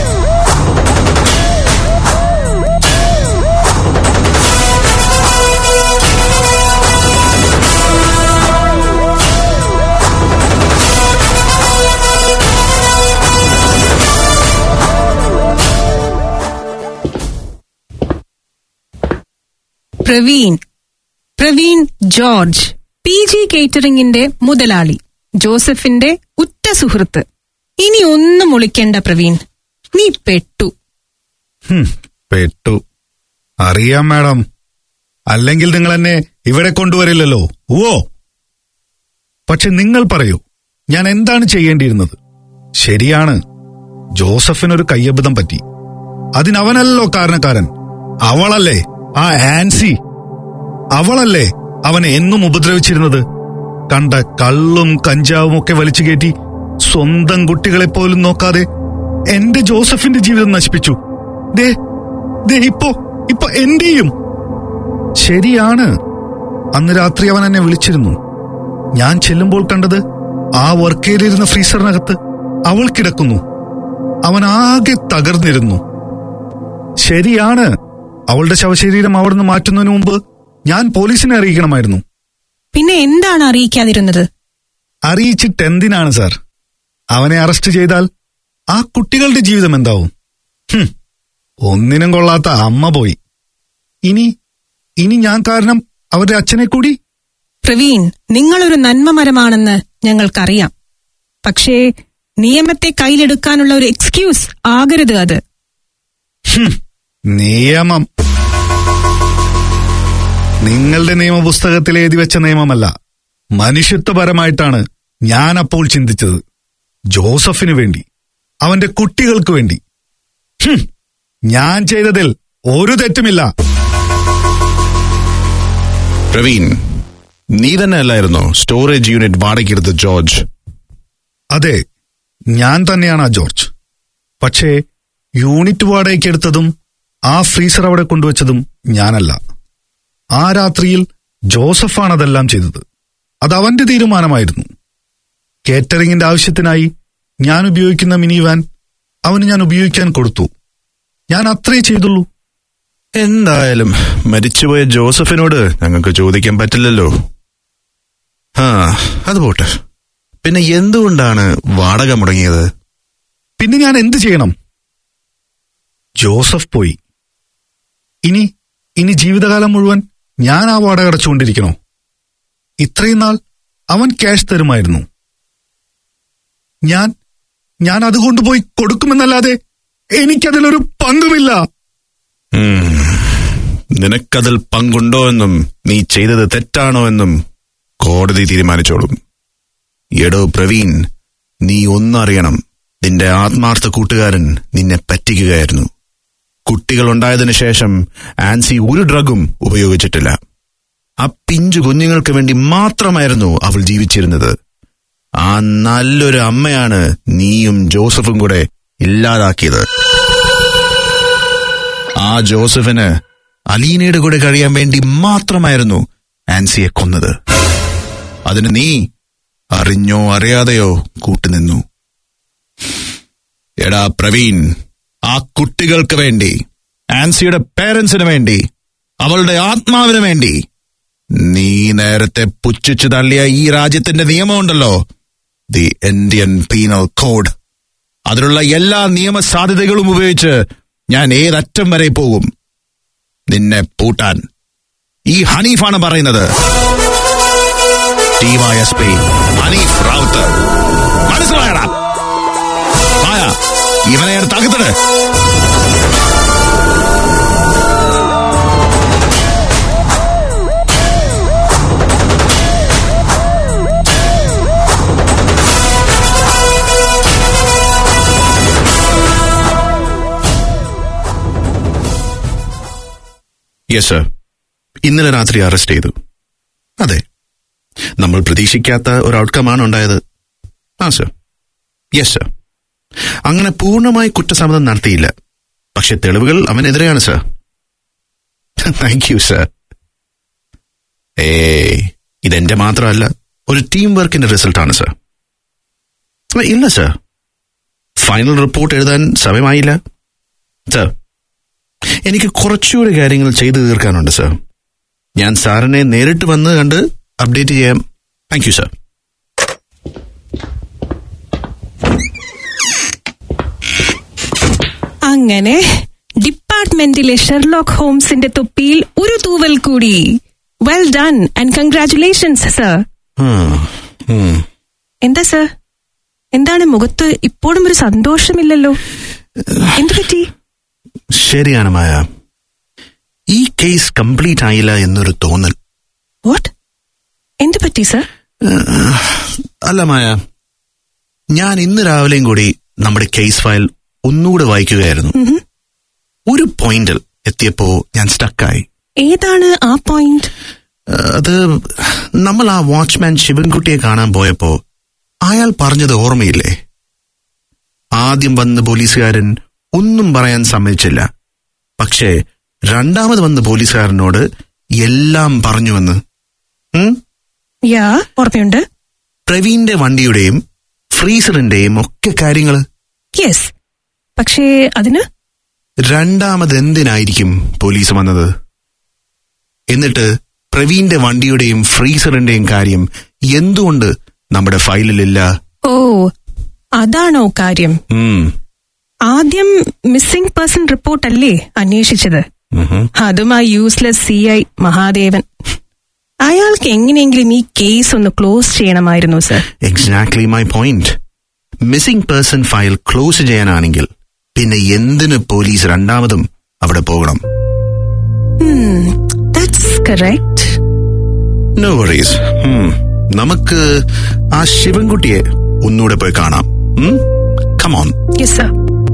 Praveen Praveen George P G കേറ്ററിംഗിന്റെ മുതലാളി ജോസഫിന്റെ ഉറ്റ സുഹൃത്ത് ഇനി ഒന്നും ഒളിക്കേണ്ട പ്രവീൺ നീ പെട്ടു ഹും, പെട്ടു അറിയാം മാഡം അല്ലെങ്കിൽ നിങ്ങൾ എന്നെ ഇവിടെ കൊണ്ടുവരില്ലല്ലോ ഓ പക്ഷെ നിങ്ങൾ പറയൂ ഞാൻ എന്താണ് ചെയ്യേണ്ടിയിരുന്നത് ശരിയാണ് ജോസഫിനൊരു കയ്യബദ്ധം പറ്റി അതിനവനല്ലോ കാരണക്കാരൻ അവളല്ലേ ആ ആൻസി അവളല്ലേ അവനെ എന്നും ഉപദ്രവിച്ചിരുന്നത് കണ്ട കള്ളും കഞ്ചാവും ഒക്കെ വലിച്ചു കയറ്റി സ്വന്തം കുട്ടികളെ പോലും നോക്കാതെ എന്റെ ജോസഫിന്റെ ജീവിതം നശിപ്പിച്ചു ദേ ദേ ഇപ്പോ ഇപ്പൊ എന്റെയും ശരിയാണ് അന്ന് രാത്രി അവൻ എന്നെ വിളിച്ചിരുന്നു ഞാൻ ചെല്ലുമ്പോൾ കണ്ടത് ആ വർക്ക് ഏരിയയിരുന്ന ഫ്രീസറിനകത്ത് അവൾ കിടക്കുന്നു അവൻ ആകെ തകർന്നിരുന്നു ശരിയാണ് അവളുടെ ശവശരീരം അവിടുന്ന് മാറ്റുന്നതിന് മുമ്പ് ഞാൻ പോലീസിനെ അറിയിക്കണമായിരുന്നു പിന്നെ എന്താണ് അറിയിക്കാതിരുന്നത് അറിയിച്ചിട്ട് എന്തിനാണ് സാർ അവനെ അറസ്റ്റ് ചെയ്താൽ ആ കുട്ടികളുടെ ജീവിതം എന്താവും ഹും, ഒന്നിനും കൊള്ളാത്ത അമ്മ പോയി ഇനി ഇനി ഞാൻ കാരണം അവരുടെ അച്ഛനെ കൂടി പ്രവീൺ നിങ്ങളൊരു നന്മമരമാണെന്ന് ഞങ്ങൾക്കറിയാം പക്ഷേ നിയമത്തെ കയ്യിലെടുക്കാനുള്ള ഒരു എക്സ്ക്യൂസ് ആകരുത് അത് ഹും, നിയമം നിങ്ങളുടെ നിയമപുസ്തകത്തിൽ എഴുതി വെച്ച നിയമമല്ല മനുഷ്യത്വപരമായിട്ടാണ് ഞാൻ അപ്പോൾ ചിന്തിച്ചത് ജോസഫിനു വേണ്ടി അവന്റെ കുട്ടികൾക്ക് വേണ്ടി ഹും, ഞാൻ ചെയ്തതിൽ ഒരു തെറ്റുമില്ല പ്രവീൺ നീ തന്നെ അല്ലായിരുന്നോ സ്റ്റോറേജ് യൂണിറ്റ് വാടകയ്ക്കെടുത്ത് ജോർജ് അതെ ഞാൻ തന്നെയാണ് ആ ജോർജ് പക്ഷേ യൂണിറ്റ് വാടകയ്ക്കെടുത്തതും ആ ഫ്രീസർ അവിടെ കൊണ്ടുവച്ചതും ഞാനല്ല ആ രാത്രിയിൽ ജോസഫാണ് അതെല്ലാം ചെയ്തത് അത് അവന്റെ തീരുമാനമായിരുന്നു കേറ്ററിംഗിന്റെ ആവശ്യത്തിനായി ഞാൻ ഉപയോഗിക്കുന്ന മിനി വാൻ അവന് ഞാൻ ഉപയോഗിക്കാൻ കൊടുത്തു ഞാൻ അത്രേ ചെയ്തുള്ളൂ എന്തായാലും മരിച്ചുപോയ ജോസഫിനോട് ഞങ്ങൾക്ക് ചോദിക്കാൻ പറ്റില്ലല്ലോ ആ അത് പോട്ടെ പിന്നെ എന്തുകൊണ്ടാണ് വാടക മുടങ്ങിയത് പിന്നെ ഞാൻ എന്ത് ചെയ്യണം ജോസഫ് പോയി ഇനി ഇനി ജീവിതകാലം മുഴുവൻ ഞാൻ ആ വാടക അടച്ചുകൊണ്ടിരിക്കണോ ഇത്രയും നാൾ അവൻ ക്യാഷ് തരുമായിരുന്നു ഞാൻ ഞാൻ അത് കൊണ്ടുപോയി കൊടുക്കുമെന്നല്ലാതെ എനിക്കതിലൊരു പങ്കുമില്ല ഉം. നിനക്കതിൽ പങ്കുണ്ടോ എന്നും നീ ചെയ്തത് തെറ്റാണോ എന്നും കോടതി തീരുമാനിച്ചോളും എടോ പ്രവീൺ നീ ഒന്നറിയണം നിന്റെ ആത്മാർത്ഥ കൂട്ടുകാരൻ നിന്നെ പറ്റിക്കുകയായിരുന്നു കുട്ടികൾ ഉണ്ടായതിനു ശേഷം ആൻസി ഒരു ഡ്രഗും ഉപയോഗിച്ചിട്ടില്ല ആ പിഞ്ചു കുഞ്ഞുങ്ങൾക്ക് വേണ്ടി മാത്രമായിരുന്നു അവൾ ജീവിച്ചിരുന്നത് ആ നല്ലൊരു അമ്മയാണ് നീയും ജോസഫും കൂടെ ഇല്ലാതാക്കിയത് ആ ജോസഫിന് അലീനയുടെ കൂടെ കഴിയാൻ വേണ്ടി മാത്രമായിരുന്നു ആൻസിയെ കൊന്നത് അതിന് നീ അറിഞ്ഞോ അറിയാതെയോ കൂട്ടുനിന്നു എടാ പ്രവീൺ ആ കുട്ടികൾക്ക് വേണ്ടി ആൻസിയുടെ പേരൻസിന് വേണ്ടി അവളുടെ ആത്മാവിന് വേണ്ടി നീ നേരത്തെ പുച്ഛിച്ചു തള്ളിയ ഈ രാജ്യത്തിന്റെ നിയമമുണ്ടല്ലോ ദി ഇന്ത്യൻ പീനൽ കോഡ് അതിലുള്ള എല്ലാ നിയമ സാധ്യതകളും ഉപയോഗിച്ച് ഞാൻ ഏതറ്റം വരെ പോകും നിന്നെ പൂട്ടാൻ ഈ ഹനീഫാണ് പറയുന്നത് ഡിവൈഎസ്പി ഹനീഫ് റാവുത്ത് മനസ്സിലായടാ മായ ഇവനെ എടുത്ത് അകത്തിട് യെസ് സർ ഇന്നലെ രാത്രി അറസ്റ്റ് ചെയ്തു അതെ നമ്മൾ പ്രതീക്ഷിക്കാത്ത ഒരു ഔട്ട്കമാണ് ഉണ്ടായത് ആ സർ യെസ് സർ അങ്ങനെ പൂർണ്ണമായി കുറ്റസമ്മതം നടത്തിയില്ല പക്ഷെ തെളിവുകൾ അവനെതിരെയാണ് സർ താങ്ക് യു സർ ഏ ഇതെന്റെ മാത്രമല്ല ഒരു ടീം വർക്കിന്റെ റിസൾട്ടാണ് സർ ഇല്ല സർ ഫൈനൽ റിപ്പോർട്ട് എഴുതാൻ സമയമായില്ല സർ എനിക്ക് കുറച്ചുകൂടി കാര്യങ്ങൾ ചെയ്തു തീർക്കാനുണ്ട് സർ ഞാൻ സാറിനെ നേരിട്ട് വന്ന് കണ്ട് അപ്ഡേറ്റ് ചെയ്യാം താങ്ക് യു സർ അങ്ങനെ ഡിപ്പാർട്ട്മെന്റിലെ ഷെർലോക്ക് ഹോംസിന്റെ തൊപ്പിയിൽ ഒരു തൂവൽ കൂടി well done and congratulations sir എന്താ സർ എന്താണ് മുഖത്ത് ഇപ്പോഴും ഒരു സന്തോഷമില്ലല്ലോ എന്തു പറ്റി ശരിയാണ് മായ ഈ കേസ് കംപ്ലീറ്റ് ആയില്ല എന്നൊരു തോന്നൽ വാട്ട് എന്തു പറ്റി സർ അല്ല മായ ഞാൻ ഇന്ന് രാവിലെയും കൂടി നമ്മുടെ കേസ് ഫയൽ ഒന്നുകൂടെ വായിക്കുകയായിരുന്നു ഒരു പോയിന്റിൽ എത്തിയപ്പോ ഞാൻ സ്റ്റക്കായി ഏതാണ് ആ പോയിന്റ് അത് നമ്മൾ ആ വാച്ച്മാൻ ശിവൻകുട്ടിയെ കാണാൻ പോയപ്പോ അയാൾ പറഞ്ഞത് ഓർമ്മയില്ലേ ആദ്യം വന്ന പോലീസുകാരൻ ഒന്നും പറയാൻ സമ്മതിച്ചില്ല പക്ഷേ രണ്ടാമത് വന്ന പോലീസുകാരനോട് എല്ലാം പറഞ്ഞുവെന്ന് ഉം? യാ ഓർമ്മയുണ്ട് പ്രവീണിന്റെ വണ്ടിയുടെയും ഫ്രീസറിന്റെയും ഒക്കെ കാര്യങ്ങള് യെസ് പക്ഷേ അതിന് രണ്ടാമത് എന്തിനായിരിക്കും പോലീസ് വന്നത് എന്നിട്ട് പ്രവീണിന്റെ വണ്ടിയുടെയും ഫ്രീസറിന്റെയും കാര്യം എന്തുകൊണ്ട് നമ്മുടെ ഫയലിലില്ല ഓ അതാണോ കാര്യം ഉം, ആദ്യം മിസ്സിംഗ് പേഴ്സൺ റിപ്പോർട്ട് അല്ലേ അന്വേഷിച്ചത് ഉഹും. അതും ആ യൂസ്ലെസ് സി ഐ മഹാദേവൻ അയാൾക്ക് എങ്ങനെയെങ്കിലും ഈ കേസ് ഒന്ന് ക്ലോസ് ചെയ്യണമായിരുന്നു sir exactly my point missing person file close ചെയ്യാനാണെങ്കിൽ പിന്നെ എന്തിന് പോലീസ് രണ്ടാമതും അവിടെ പോകണം ദാറ്റ്സ് കറക്റ്റ് നോ വറീസ് നമുക്ക് ആ ശിവൻകുട്ടിയെ ഒന്നുകൂടെ പോയി കാണാം കമോൺ യെസ് സർ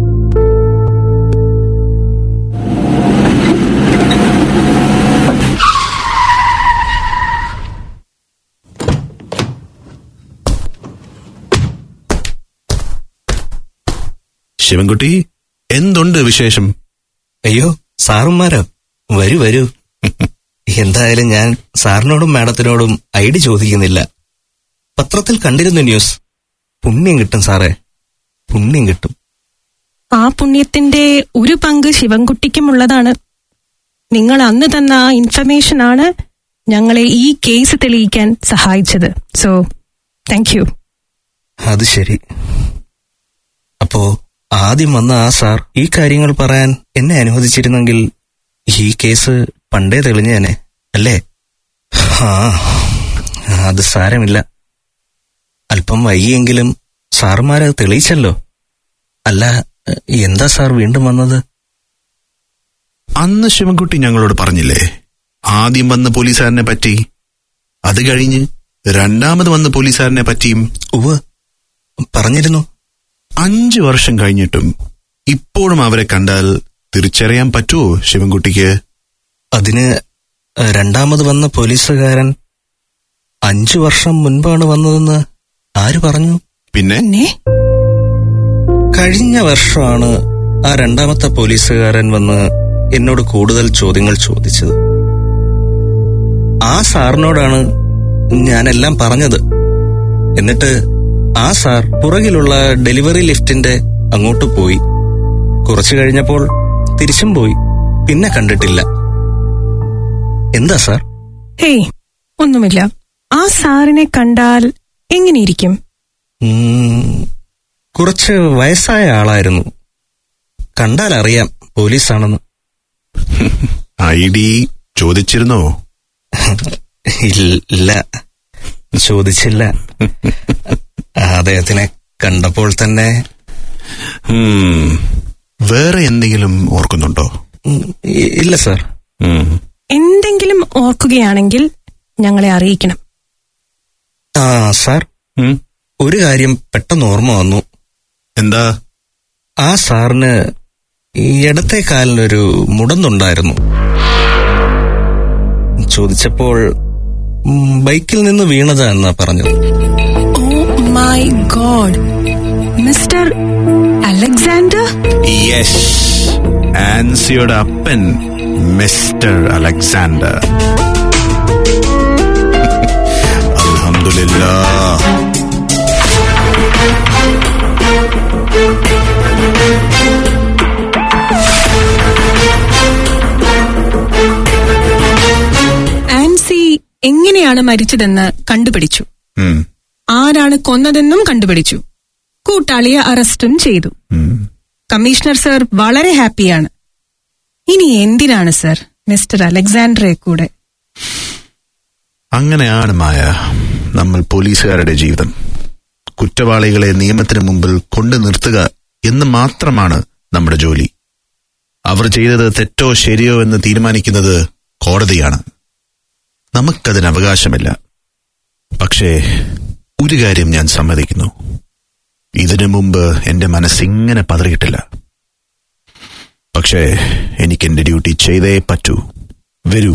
ശിവൻകുട്ടി എന്തുണ്ട് വിശേഷം അയ്യോ സാറുമാരോ വരൂ വരൂ എന്തായാലും ഞാൻ സാറിനോടും മാഡത്തിനോടും ഐ ഡി ചോദിക്കുന്നില്ല പത്രത്തിൽ കണ്ടിരുന്നു ന്യൂസ് പുണ്യം കിട്ടും സാറേ പുണ്യം കിട്ടും ആ പുണ്യത്തിന്റെ ഒരു പങ്ക് ശിവൻകുട്ടിക്കുമുള്ളതാണ് നിങ്ങൾ അന്ന് തന്ന ആ ഇൻഫർമേഷൻ ആണ് ഞങ്ങളെ ഈ കേസ് തെളിയിക്കാൻ സഹായിച്ചത് സോ താങ്ക് യു അത് ശരി അപ്പോ ആദ്യം വന്ന ആ സാർ ഈ കാര്യങ്ങൾ പറയാൻ എന്നെ അനുവദിച്ചിരുന്നെങ്കിൽ ഈ കേസ് പണ്ടേ തെളിഞ്ഞേനെ അല്ലേ ആ അത് സാരമില്ല അല്പം വൈകിയെങ്കിലും സാറുമാരത് തെളിയിച്ചല്ലോ അല്ല എന്താ സാർ വീണ്ടും വന്നത് അന്ന് ശിവൻകുട്ടി ഞങ്ങളോട് പറഞ്ഞില്ലേ ആദ്യം വന്ന പോലീസുകാരനെ പറ്റി അത് കഴിഞ്ഞ് രണ്ടാമത് വന്ന പോലീസുകാരനെ പറ്റിയും ഉവ് പറഞ്ഞിരുന്നു അഞ്ചു വർഷം കഴിഞ്ഞിട്ടും ഇപ്പോഴും അവരെ കണ്ടാൽ തിരിച്ചറിയാൻ പറ്റുമോ ശിവൻകുട്ടിക്ക് അതിന് രണ്ടാമത് വന്ന പോലീസുകാരൻ അഞ്ചു വർഷം മുൻപാണ് വന്നതെന്ന് ആര് പറഞ്ഞു പിന്നെ പിന്നെ കഴിഞ്ഞ വർഷമാണ് ആ രണ്ടാമത്തെ പോലീസുകാരൻ വന്ന് എന്നോട് കൂടുതൽ ചോദ്യങ്ങൾ ചോദിച്ചത് ആ സാറിനോടാണ് ഞാനെല്ലാം പറഞ്ഞത് എന്നിട്ട് ആ സാർ പുറകിലുള്ള ഡെലിവറി ലിഫ്റ്റിന്റെ അങ്ങോട്ട് പോയി കുറച്ചു കഴിഞ്ഞപ്പോൾ തിരിച്ചും പോയി പിന്നെ കണ്ടിട്ടില്ല എന്താ സാർ ഹേയ് ഒന്നുമില്ല ആ സാറിനെ കണ്ടാൽ എങ്ങനെയിരിക്കും ഉം, കുറച്ച് വയസ്സായ ആളായിരുന്നു കണ്ടാൽ അറിയാം പോലീസാണെന്ന് ഐ ഡി ചോദിച്ചിരുന്നോ ഇല്ല ചോദിച്ചില്ല അദ്ദേഹത്തിനെ കണ്ടപ്പോൾ തന്നെ ഉം, വേറെ എന്തെങ്കിലും ഓർക്കുന്നുണ്ടോ ഉം, ഇ- ഇല്ല സാർ ഉം. എന്തെങ്കിലും ഓർക്കുകയാണെങ്കിൽ ഞങ്ങളെ അറിയിക്കണം ആ സാർ ഉം. ഒരു കാര്യം പെട്ടെന്ന് ഓർമ്മ വന്നു എന്താ ആ സാറിന് ഈ ഇടത്തെ കാലിനൊരു മുടന്നുണ്ടായിരുന്നു ചോദിച്ചപ്പോൾ ഉം, ബൈക്കിൽ നിന്ന് വീണതാ എന്നാ പറഞ്ഞത് oh my God mister Alexander yes ആൻസിയുടെ അപ്പൻ മിസ്റ്റർ അലക്സാണ്ടർ അൽഹംദുലില്ലാ ആൻസി എങ്ങനെയാണ് മരിച്ചതെന്ന് കണ്ടുപിടിച്ചു ഉം, ആരാണ് കൊന്നതെന്നും കണ്ടുപിടിച്ചു കൂട്ടാളിയെ അറസ്റ്റും ചെയ്തു ഉം. കമ്മീഷണർ സർ വളരെ ഹാപ്പിയാണ് ഇനി എന്തിനാണ് സർ മിസ്റ്റർ അലക്സാണ്ടറെ കൂടെ അങ്ങനെയാണ് മായ നമ്മൾ പോലീസുകാരുടെ ജീവിതം കുറ്റവാളികളെ നിയമത്തിന് മുമ്പിൽ കൊണ്ടു നിർത്തുക എന്ന് മാത്രമാണ് നമ്മുടെ ജോലി അവർ ചെയ്തത് തെറ്റോ ശരിയോ എന്ന് തീരുമാനിക്കുന്നത് കോടതിയാണ് നമുക്കതിന് അവകാശമില്ല പക്ഷേ ഒരു കാര്യം ഞാൻ സമ്മതിക്കുന്നു ഇതിനു മുമ്പ് എന്റെ മനസ്സിങ്ങനെ പതറിയിട്ടില്ല പക്ഷേ എനിക്ക് എന്റെ ഡ്യൂട്ടി ചെയ്തേ പറ്റൂ വരൂ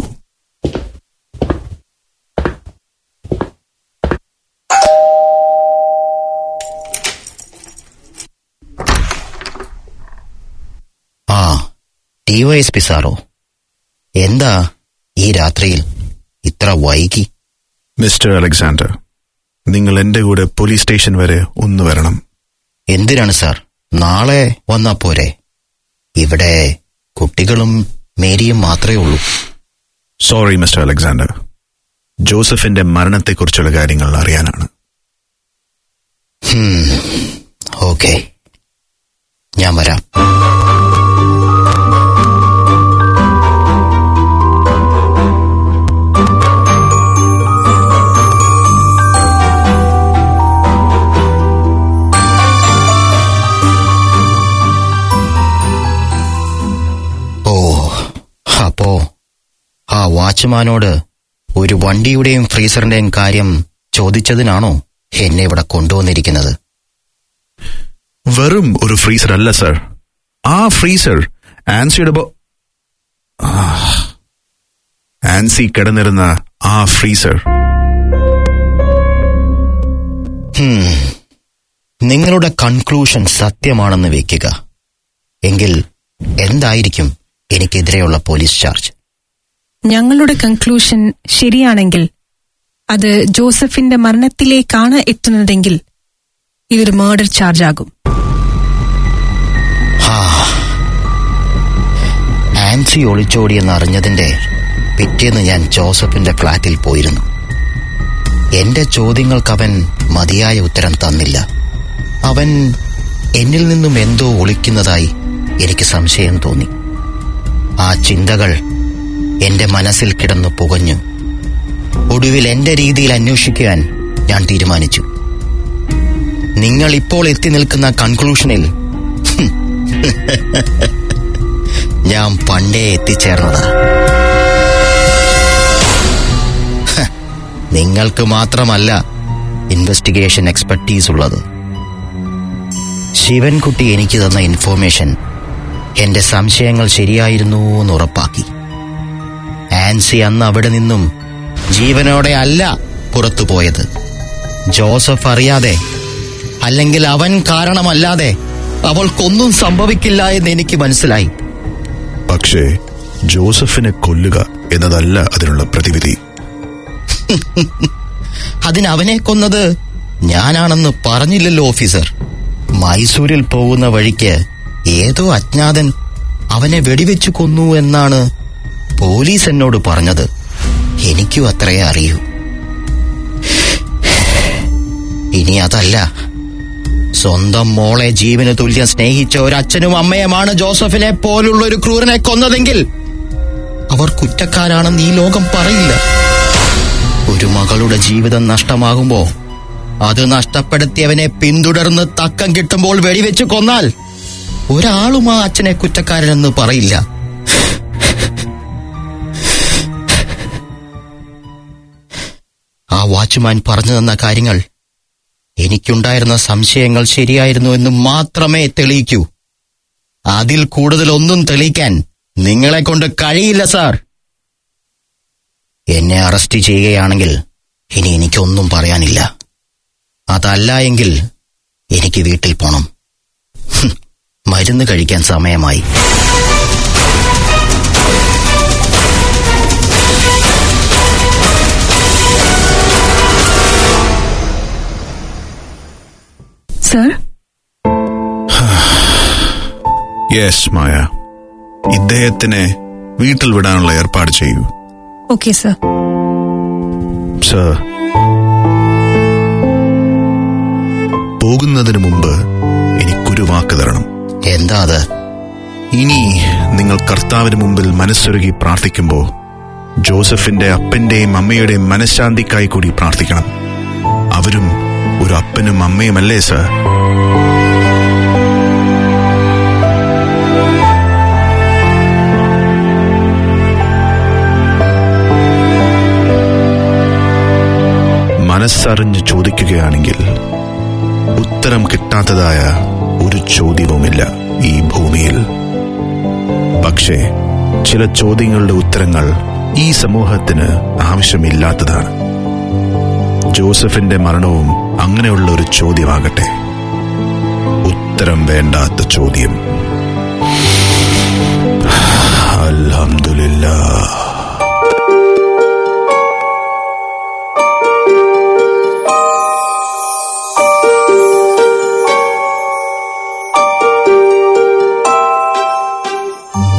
ഡിവൈഎസ്പി സാറോ എന്താ ഈ രാത്രിയിൽ ഇത്ര വൈകി മിസ്റ്റർ അലക്സാണ്ടർ നിങ്ങൾ എന്റെ കൂടെ പോലീസ് സ്റ്റേഷൻ വരെ ഒന്ന് വരണം എന്തിനാണ് സാർ നാളെ വന്നാ പോരെ ഇവിടെ കുട്ടികളും മേരിയും മാത്രമേ ഉള്ളൂ സോറി മിസ്റ്റർ അലക്സാണ്ടർ ജോസഫിന്റെ മരണത്തെക്കുറിച്ചുള്ള കാര്യങ്ങൾ അറിയാനാണ് ഓക്കെ ഞാൻ വരാം ഓ അപ്പോ ആ വാച്ച്മാനോട് ഒരു വണ്ടിയുടെയും ഫ്രീസറിന്റെയും കാര്യം ചോദിച്ചതിനാണോ എന്നെ ഇവിടെ കൊണ്ടുവന്നിരിക്കുന്നത് വെറും ഒരു ഫ്രീസർ അല്ല സർ ആ ഫ്രീസർ ആൻസിയുടെ ബോ- ആ, ആൻസി കിടന്നിരുന്ന ആ ഫ്രീസർ ഹും. നിങ്ങളുടെ കൺക്ലൂഷൻ സത്യമാണെന്ന് വെക്കുക എങ്കിൽ എന്തായിരിക്കും എനിക്കെതിരെയുള്ള പോലീസ് ചാർജ് ഞങ്ങളുടെ കൺക്ലൂഷൻ ശരിയാണെങ്കിൽ അത് ജോസഫിന്റെ മരണത്തിലേക്കാണ് എത്തുന്നതെങ്കിൽ ഇതൊരു മർഡർ ചാർജ് ആകും ഹാ. ആൻസി ഒളിച്ചോടിയെന്ന് അറിഞ്ഞതിന്റെ പിറ്റേന്ന് ഞാൻ ജോസഫിന്റെ ഫ്ളാറ്റിൽ പോയിരുന്നു എന്റെ ചോദ്യങ്ങൾക്ക് അവൻ മതിയായ ഉത്തരം തന്നില്ല അവൻ എന്നിൽ നിന്നും എന്തോ ഒളിക്കുന്നതായി എനിക്ക് സംശയം തോന്നി ആ ചിന്തകൾ എന്റെ മനസ്സിൽ കിടന്നു പുകഞ്ഞു ഒടുവിൽ എന്റെ രീതിയിൽ അന്വേഷിക്കാൻ ഞാൻ തീരുമാനിച്ചു നിങ്ങൾ ഇപ്പോൾ എത്തി നിൽക്കുന്ന കൺക്ലൂഷനിൽ ഹും, ഞാൻ പണ്ടേ എത്തിച്ചേർന്നതാ ഹ, നിങ്ങൾക്ക് മാത്രമല്ല ഇൻവെസ്റ്റിഗേഷൻ എക്സ്പെർട്ടീസ് ഉള്ളത് ശിവൻകുട്ടി എനിക്ക് തന്ന ഇൻഫോർമേഷൻ എന്റെ സംശയങ്ങൾ ശരിയായിരുന്നു എന്ന് ഉറപ്പാക്കി ആൻസി അന്ന് അവിടെ നിന്നും ജീവനോടെ അല്ല പുറത്തു പോയത് ജോസഫ് അറിയാതെ അല്ലെങ്കിൽ അവൻ കാരണമല്ലാതെ അവൾക്കൊന്നും സംഭവിക്കില്ല എന്ന് എനിക്ക് മനസ്സിലായി പക്ഷേ ജോസഫിനെ കൊല്ലുക എന്നതല്ല അതിനുള്ള പ്രതിവിധി അതിന് അവനെ കൊന്നത് ഞാനാണെന്ന് പറഞ്ഞില്ലല്ലോ ഓഫീസർ മൈസൂരിൽ പോകുന്ന വഴിക്ക് ഏതോ അജ്ഞാതൻ അവനെ വെടിവെച്ചു കൊന്നു എന്നാണ് പോലീസ് എന്നോട് പറഞ്ഞത് എനിക്കും അത്രേ അറിയൂ ഇനി അതല്ല സ്വന്തം മോളെ ജീവന് തുല്യം സ്നേഹിച്ച ഒരു അച്ഛനും അമ്മയുമാണ് ജോസഫിനെ പോലുള്ള ഒരു ക്രൂരനെ കൊന്നതെങ്കിൽ അവർ കുറ്റക്കാരാണെന്ന് ഈ ലോകം പറയില്ല ഒരു മകളുടെ ജീവിതം നഷ്ടമാകുമ്പോ അത് നഷ്ടപ്പെടുത്തിയവനെ പിന്തുടർന്ന് തക്കം കിട്ടുമ്പോൾ വെടിവെച്ച് കൊന്നാൽ ഒരാളും ആ അച്ഛനെ കുറ്റക്കാരനെന്ന് പറയില്ല ആ വാച്ച്മാൻ പറഞ്ഞു തന്ന കാര്യങ്ങൾ എനിക്കുണ്ടായിരുന്ന സംശയങ്ങൾ ശരിയായിരുന്നു എന്ന് മാത്രമേ തെളിയിക്കൂ അതിൽ കൂടുതൽ ഒന്നും തെളിയിക്കാൻ നിങ്ങളെ കൊണ്ട് കഴിയില്ല സാർ എന്നെ അറസ്റ്റ് ചെയ്യുകയാണെങ്കിൽ ഇനി എനിക്കൊന്നും പറയാനില്ല അതല്ല എങ്കിൽ എനിക്ക് വീട്ടിൽ പോണം ഹും, മരുന്ന് കഴിക്കാൻ സമയമായി സർ യെസ് മായ ഇദ്ദേഹത്തിനെ വീട്ടിൽ വിടാനുള്ള ഏർപ്പാട് ചെയ്യൂ ഓക്കെ സർ സർ പോകുന്നതിന് മുമ്പ് എനിക്കൊരു വാക്ക് തരണം എന്താ അത് ഇനി നിങ്ങൾ കർത്താവിന് മുമ്പിൽ മനസ്സൊരുകി പ്രാർത്ഥിക്കുമ്പോൾ ജോസഫിന്റെ അപ്പന്റെയും അമ്മയുടെയും മനഃശാന്തിക്കായി കൂടി പ്രാർത്ഥിക്കണം അവരും ഒരു അപ്പനും അമ്മയുമല്ലേ സർ മനസ്സറിഞ്ഞ് ചോദിക്കുകയാണെങ്കിൽ ഉത്തരം കിട്ടാത്തതായ ഒരു ചോദ്യവുമില്ല ഈ ഭൂമിയിൽ പക്ഷേ ചില ചോദ്യങ്ങളുടെ ഉത്തരങ്ങൾ ഈ സമൂഹത്തിന് ആവശ്യമില്ലാത്തതാണ് ജോസഫിന്റെ മരണവും അങ്ങനെയുള്ള ഒരു ചോദ്യമാകട്ടെ ഉത്തരം വേണ്ടാത്ത ചോദ്യം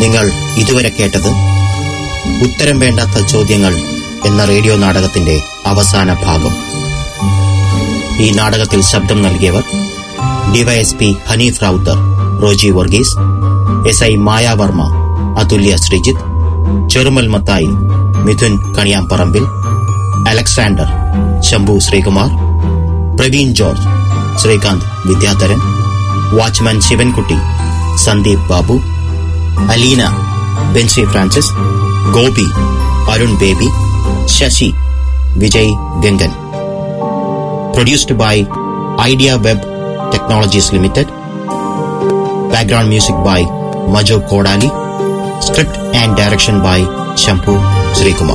നിങ്ങൾ ഇതുവരെ കേട്ടത് ഉത്തരം വേണ്ടാത്ത ചോദ്യങ്ങൾ എന്ന റേഡിയോ നാടകത്തിന്റെ അവസാന ഭാഗം ഈ നാടകത്തിൽ ശബ്ദം നൽകിയവർ D Y S P Haneef Rawther Roji Varghese S I Maya Varma Athulya Sreejith Cherumal Mathai Mithun Kaniyamparambil Alexander Shambhu Sreekumar Praveen George Srikanth Vidyadharan watchman Sivankutty Sandeep Babu Aleena Bency Francis Gopi Arun Baby Sasi Vijay Gangan produced by idea web technologies limited background music by Majo Kodali script and direction by Shambhu Sreekumar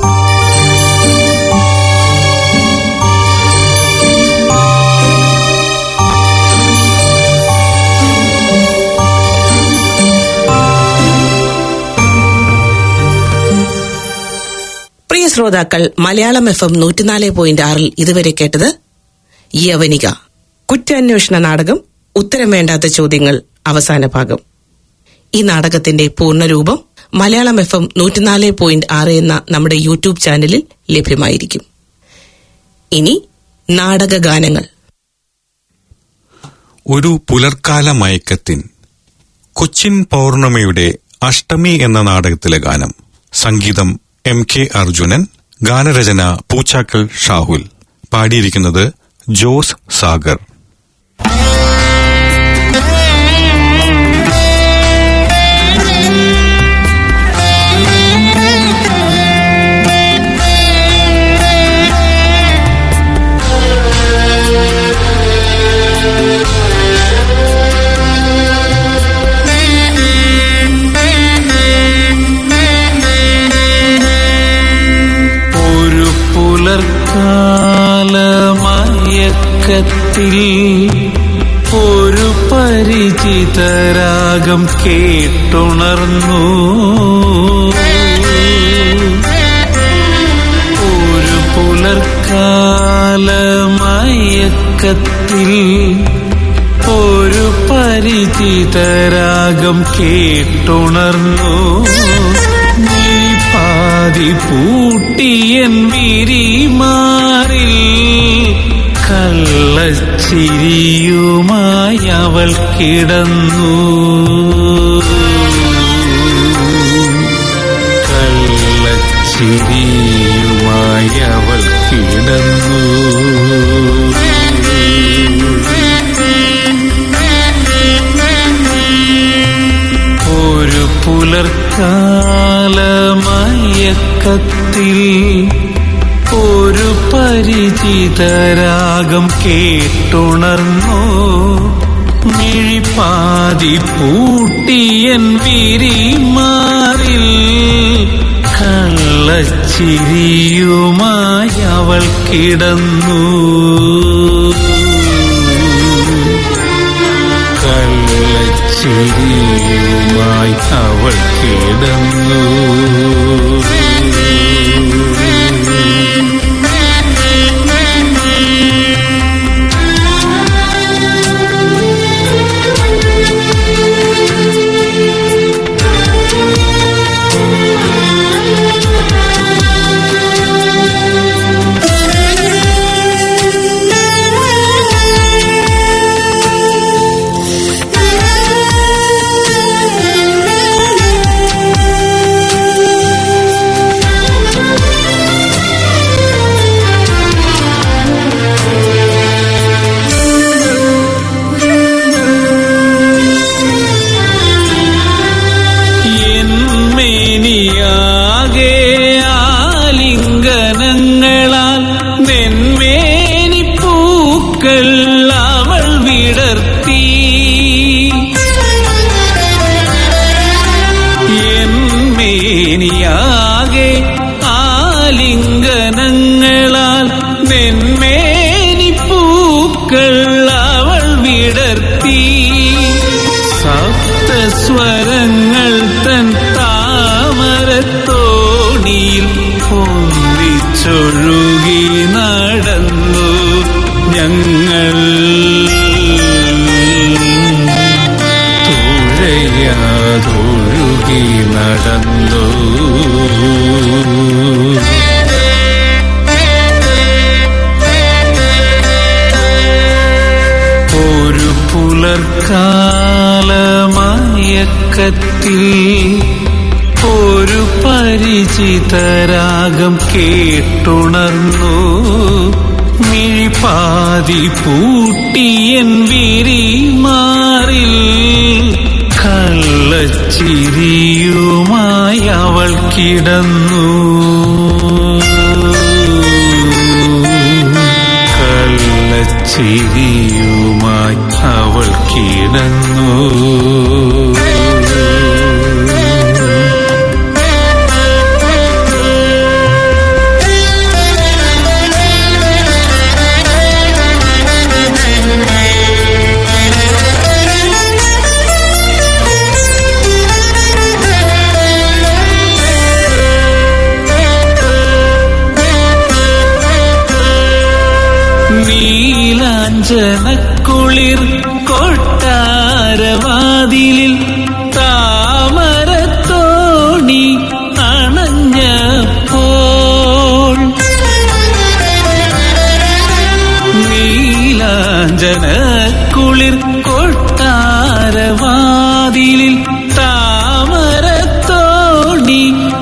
പ്രിയ ശ്രോതാക്കൾ മലയാളം എഫ് എം നൂറ്റിനാല് പോയിന്റ് ആറിൽ ഇതുവരെ കേട്ടത് യവനിക കുറ്റാന്വേഷണ നാടകം ഉത്തരം വേണ്ടാത്ത ചോദ്യങ്ങൾ അവസാന ഭാഗം ഈ നാടകത്തിന്റെ പൂർണ്ണരൂപം മലയാളം എഫ് എം നൂറ്റിനാല് പോയിന്റ് ആറ് എന്ന നമ്മുടെ യൂട്യൂബ് ചാനലിൽ ലഭ്യമായിരിക്കും ഇനി നാടകഗാനങ്ങൾ ഒരു പുലർക്കാല മയക്കത്തിൻ കൊച്ചിൻ പൗർണമിയുടെ അഷ്ടമി എന്ന നാടകത്തിലെ ഗാനം സംഗീതം എം കെ അർജുനൻ ഗാനരചന പൂച്ചാക്കൽ ഷാഹുൽ പാടിയിരിക്കുന്നത് ജോസ് സാഗർ ഒരു പുലർക്കാലമയക്കത്തിൽ ഒരു പരിചിതരാഗം കേട്ടുണർന്നു ഒരു പുലർക്കാലമയക്കത്തിൽ ഒരു പരിചിതരാഗം കേട്ടുണർന്നു നീ പാതി പൂട്ടിയൻ വിരിമാറിൽ കള്ളച്ചിരിയുമായി അവൾ കിടന്നു കള്ളച്ചിരിയുമായി അവൾ കിടന്നു ഒരു പുലർക്കാലമയക്കത്തിൽ ഒരു പരിചിതരാഗം കേട്ടുണർന്നു മിഴിപ്പാതി പൂട്ടിയൻ വിരിമാറിൽ കള്ളച്ചിരിയുമായി അവൾ കിടന്നു കള്ളച്ചിരിയുമായി അവൾ കിടന്നു ഒഴുകി നടന്നു ഒരു പുലർക്കാലമയക്കത്തിൽ ഒരു പരിചിതരാഗം കേട്ടുണർന്നു മിഴിപ്പാതി പൂട്ടിയൻ വിരിമാറിൽ കള്ളച്ചിരിയുമായി അവൾ കിടന്നു കള്ളച്ചിരിയുമായി അവൾ കിടന്നു നീലാഞ്ചനക്കുളിർ കൊട്ടാരവാതിലിൽ താമരത്തോണി അണഞ്ഞപ്പോൾ നീലാഞ്ചനക്കുളിർ കൊട്ടാരവാതിലിൽ താമരത്തോണി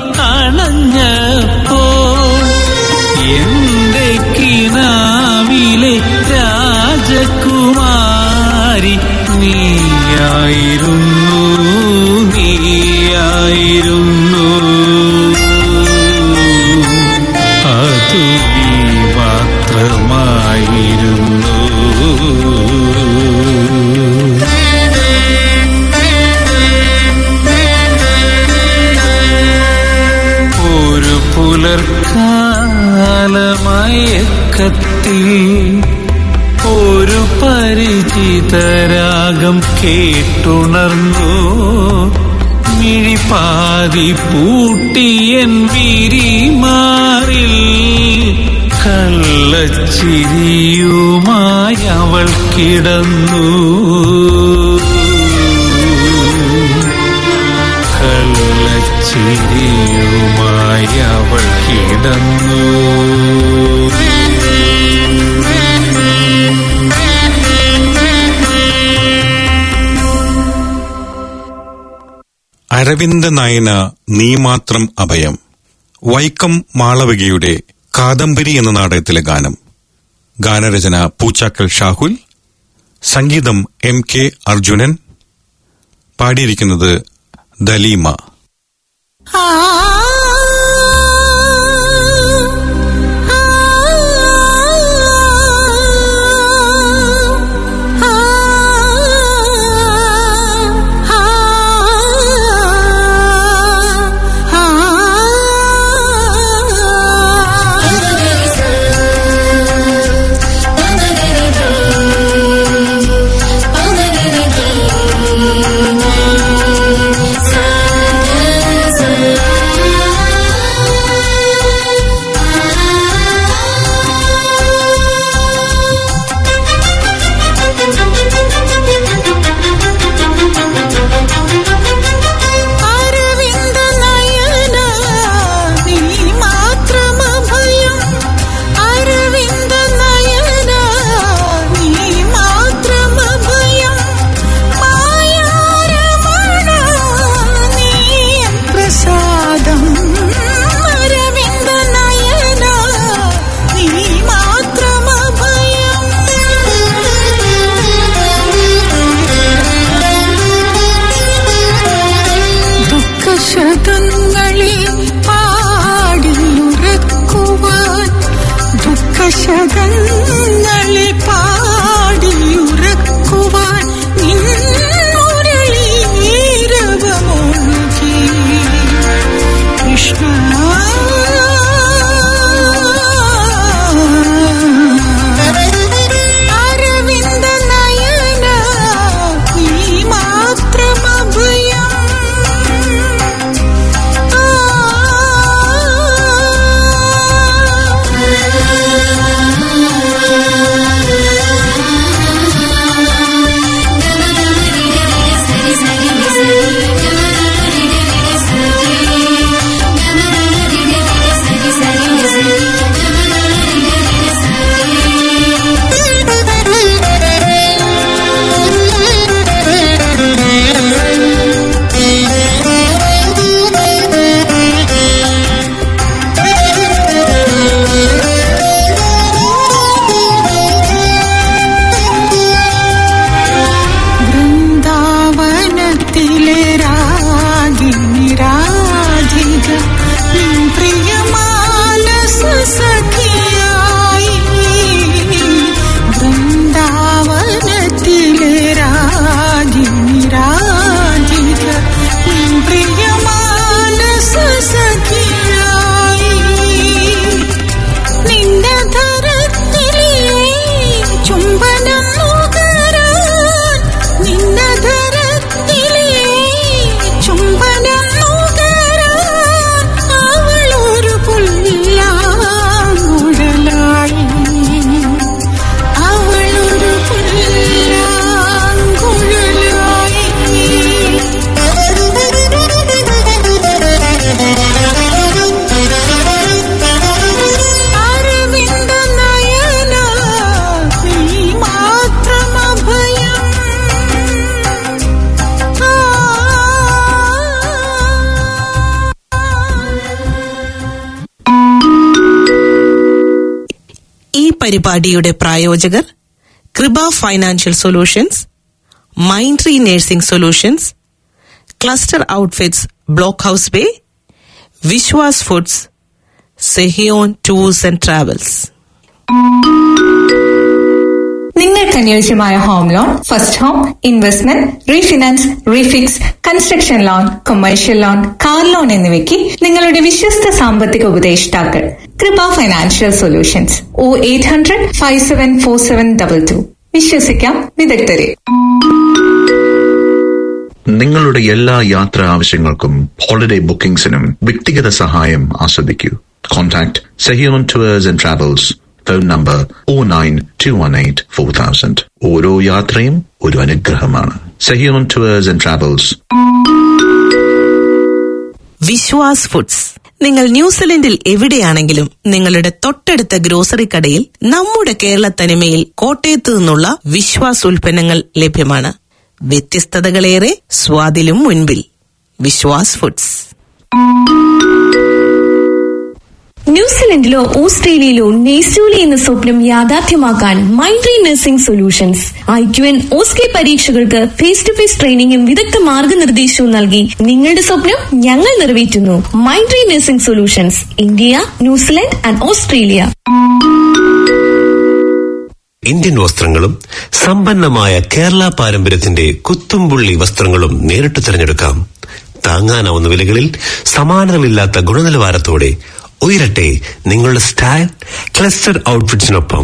അണഞ്ഞപ്പോൾ എന്റെ കിനാവിലെ രാജകുമാരി നീയായിരുന്നു നീയായിരുന്നു അതു നീ മാത്രമായിരുന്നു ഒരു പുലർക്കാലമയക്കത്തിൽ ഒരു പരിചിതരാഗം കേട്ടുണർന്നു മിഴിപ്പാതി പൂട്ടിയൻ വിരിമാറിൽ കള്ളച്ചിരിയുമായി അവൾ കിടന്നു കള്ളച്ചിരിയുമായി അവൾ കിടന്നു അരവിന്ദ നയന നീ മാത്രം അഭയം വൈക്കം മാളവികയുടെ കാദംബരി എന്ന നാടകത്തിലെ ഗാനം ഗാനരചന പൂച്ചാക്കൽ ഷാഹുൽ സംഗീതം എം കെ അർജുനൻ പാടിയിരിക്കുന്നത് ദലീമ അരവിന്ദ നയന നീ മാത്രമഭയം അരവിന്ദ നയന നീ മാത്രമഭയം മായാരമണ നീ പ്രസാദം അരവിന്ദ നയന നീ മാത്രമഭയം ദുഃഖശതങ്ങളിൽ പാടിയുറക്കുവാൻ ദുഃഖശതങ്ങളിൽ പാടിയുറക്കുവാൻ നിന്നുരളീരവമൊഴുകി കൃഷ്ണ അരവിന്ദ നയന നീ മാത്രമഭയം ആ പരിപാടിയുടെ പ്രായോജകർ Krupa financial solutions mind tree nursing solutions cluster outfits Block House Bay Viswas foods Sehion tours and travels നിങ്ങൾക്ക് അനുയോജ്യമായ home loan first home investment refinance refix construction loan commercial loan car loan എന്നിവയ്ക്ക് നിങ്ങളുടെ വിശ്വസ്ത സാമ്പത്തിക ഉപദേഷ്ടാക്കൾ Krupa financial solutions O eight hundred five seven four seven double two വിശ്വസിക്കാം വിദഗ്ധരെ നിങ്ങളുടെ എല്ലാ യാത്രാ ആവശ്യങ്ങൾക്കും ഹോളിഡേ ബുക്കിംഗ്സിനും വ്യക്തിഗത സഹായം ആസ്വദിക്കൂ contact Sehion tours and travels phone number oh nine two one eight four thousand ഓരോ യാത്രയും ഒരു അനുഗ്രഹമാണ് Sehion tours and travels Vishwas foods നിങ്ങൾ ന്യൂസിലൻഡിൽ എവിടെയാണെങ്കിലും നിങ്ങളുടെ തൊട്ടടുത്ത ഗ്രോസറി കടയിൽ നമ്മുടെ കേരള തനിമയിൽ കോട്ടയത്ത് നിന്നുള്ള വിശ്വാസ് ഉൽപ്പന്നങ്ങൾ ലഭ്യമാണ് വ്യത്യസ്തതകളേറെ സ്വാദിലും മുൻപിൽ വിശ്വാസ് ഫുഡ്സ് ന്യൂസിലൻഡിലോ ഓസ്ട്രേലിയയിലോ നെയ്സൂലി എന്ന സ്വപ്നം യാഥാർത്ഥ്യമാക്കാൻ മൈൻഡ്രി nursing solutions I Q N OSCE പരീക്ഷകൾക്ക് ഫേസ് ടു ഫേസ് ട്രെയിനിങ്ങും വിദഗ്ധ മാർഗനിർദ്ദേശവും നൽകി നിങ്ങളുടെ സ്വപ്നം ഞങ്ങൾ നിറവേറ്റുന്നു മൈൻഡ്രി nursing solutions India New Zealand and Australia Indian വസ്ത്രങ്ങളും സമ്പന്നമായ കേരള പാരമ്പര്യത്തിന്റെ കുത്തുംപുള്ളി വസ്ത്രങ്ങളും നേരിട്ട് തിരഞ്ഞെടുക്കാം താങ്ങാനാവുന്ന വിലകളിൽ സമാനതകളില്ലാത്ത ഗുണനിലവാരത്തോടെ ഉയരട്ടെ നിങ്ങളുടെ സ്റ്റൈൽ ക്ലസ്റ്റർ ഔട്ട്ഫിറ്റ്സിനൊപ്പം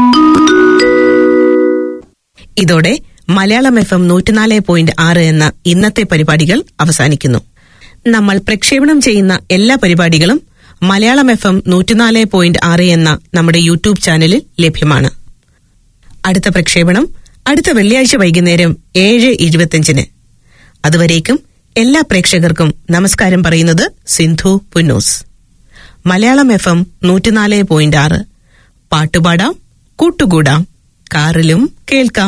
ഇതോടെ മലയാളം എഫ് എം നൂറ്റിനാല് പോയിന്റ് ആറ് എന്ന ഇന്നത്തെ പരിപാടികൾ അവസാനിക്കുന്നു നമ്മൾ പ്രക്ഷേപണം ചെയ്യുന്ന എല്ലാ പരിപാടികളും മലയാളം എഫ് എം നൂറ്റിനാല് പോയിന്റ് ആറ് എന്ന നമ്മുടെ യൂട്യൂബ് ചാനലിൽ ലഭ്യമാണ് അടുത്ത പ്രക്ഷേപണം അടുത്ത വെള്ളിയാഴ്ച വൈകുന്നേരം ഏഴ് ഇരുപത്തിയഞ്ചിന് അതുവരേക്കും എല്ലാ പ്രേക്ഷകർക്കും നമസ്കാരം പറയുന്നത് സിന്ധു പുന്നൂസ് മലയാളം എഫ് എം നൂറ്റിനാല് പോയിന്റ് ആറ് പാട്ടുപാടാം കൂട്ടുകൂടാം കാറിലും കേൾക്കാം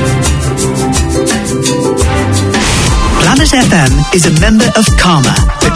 Planet FM is a member of Karma, the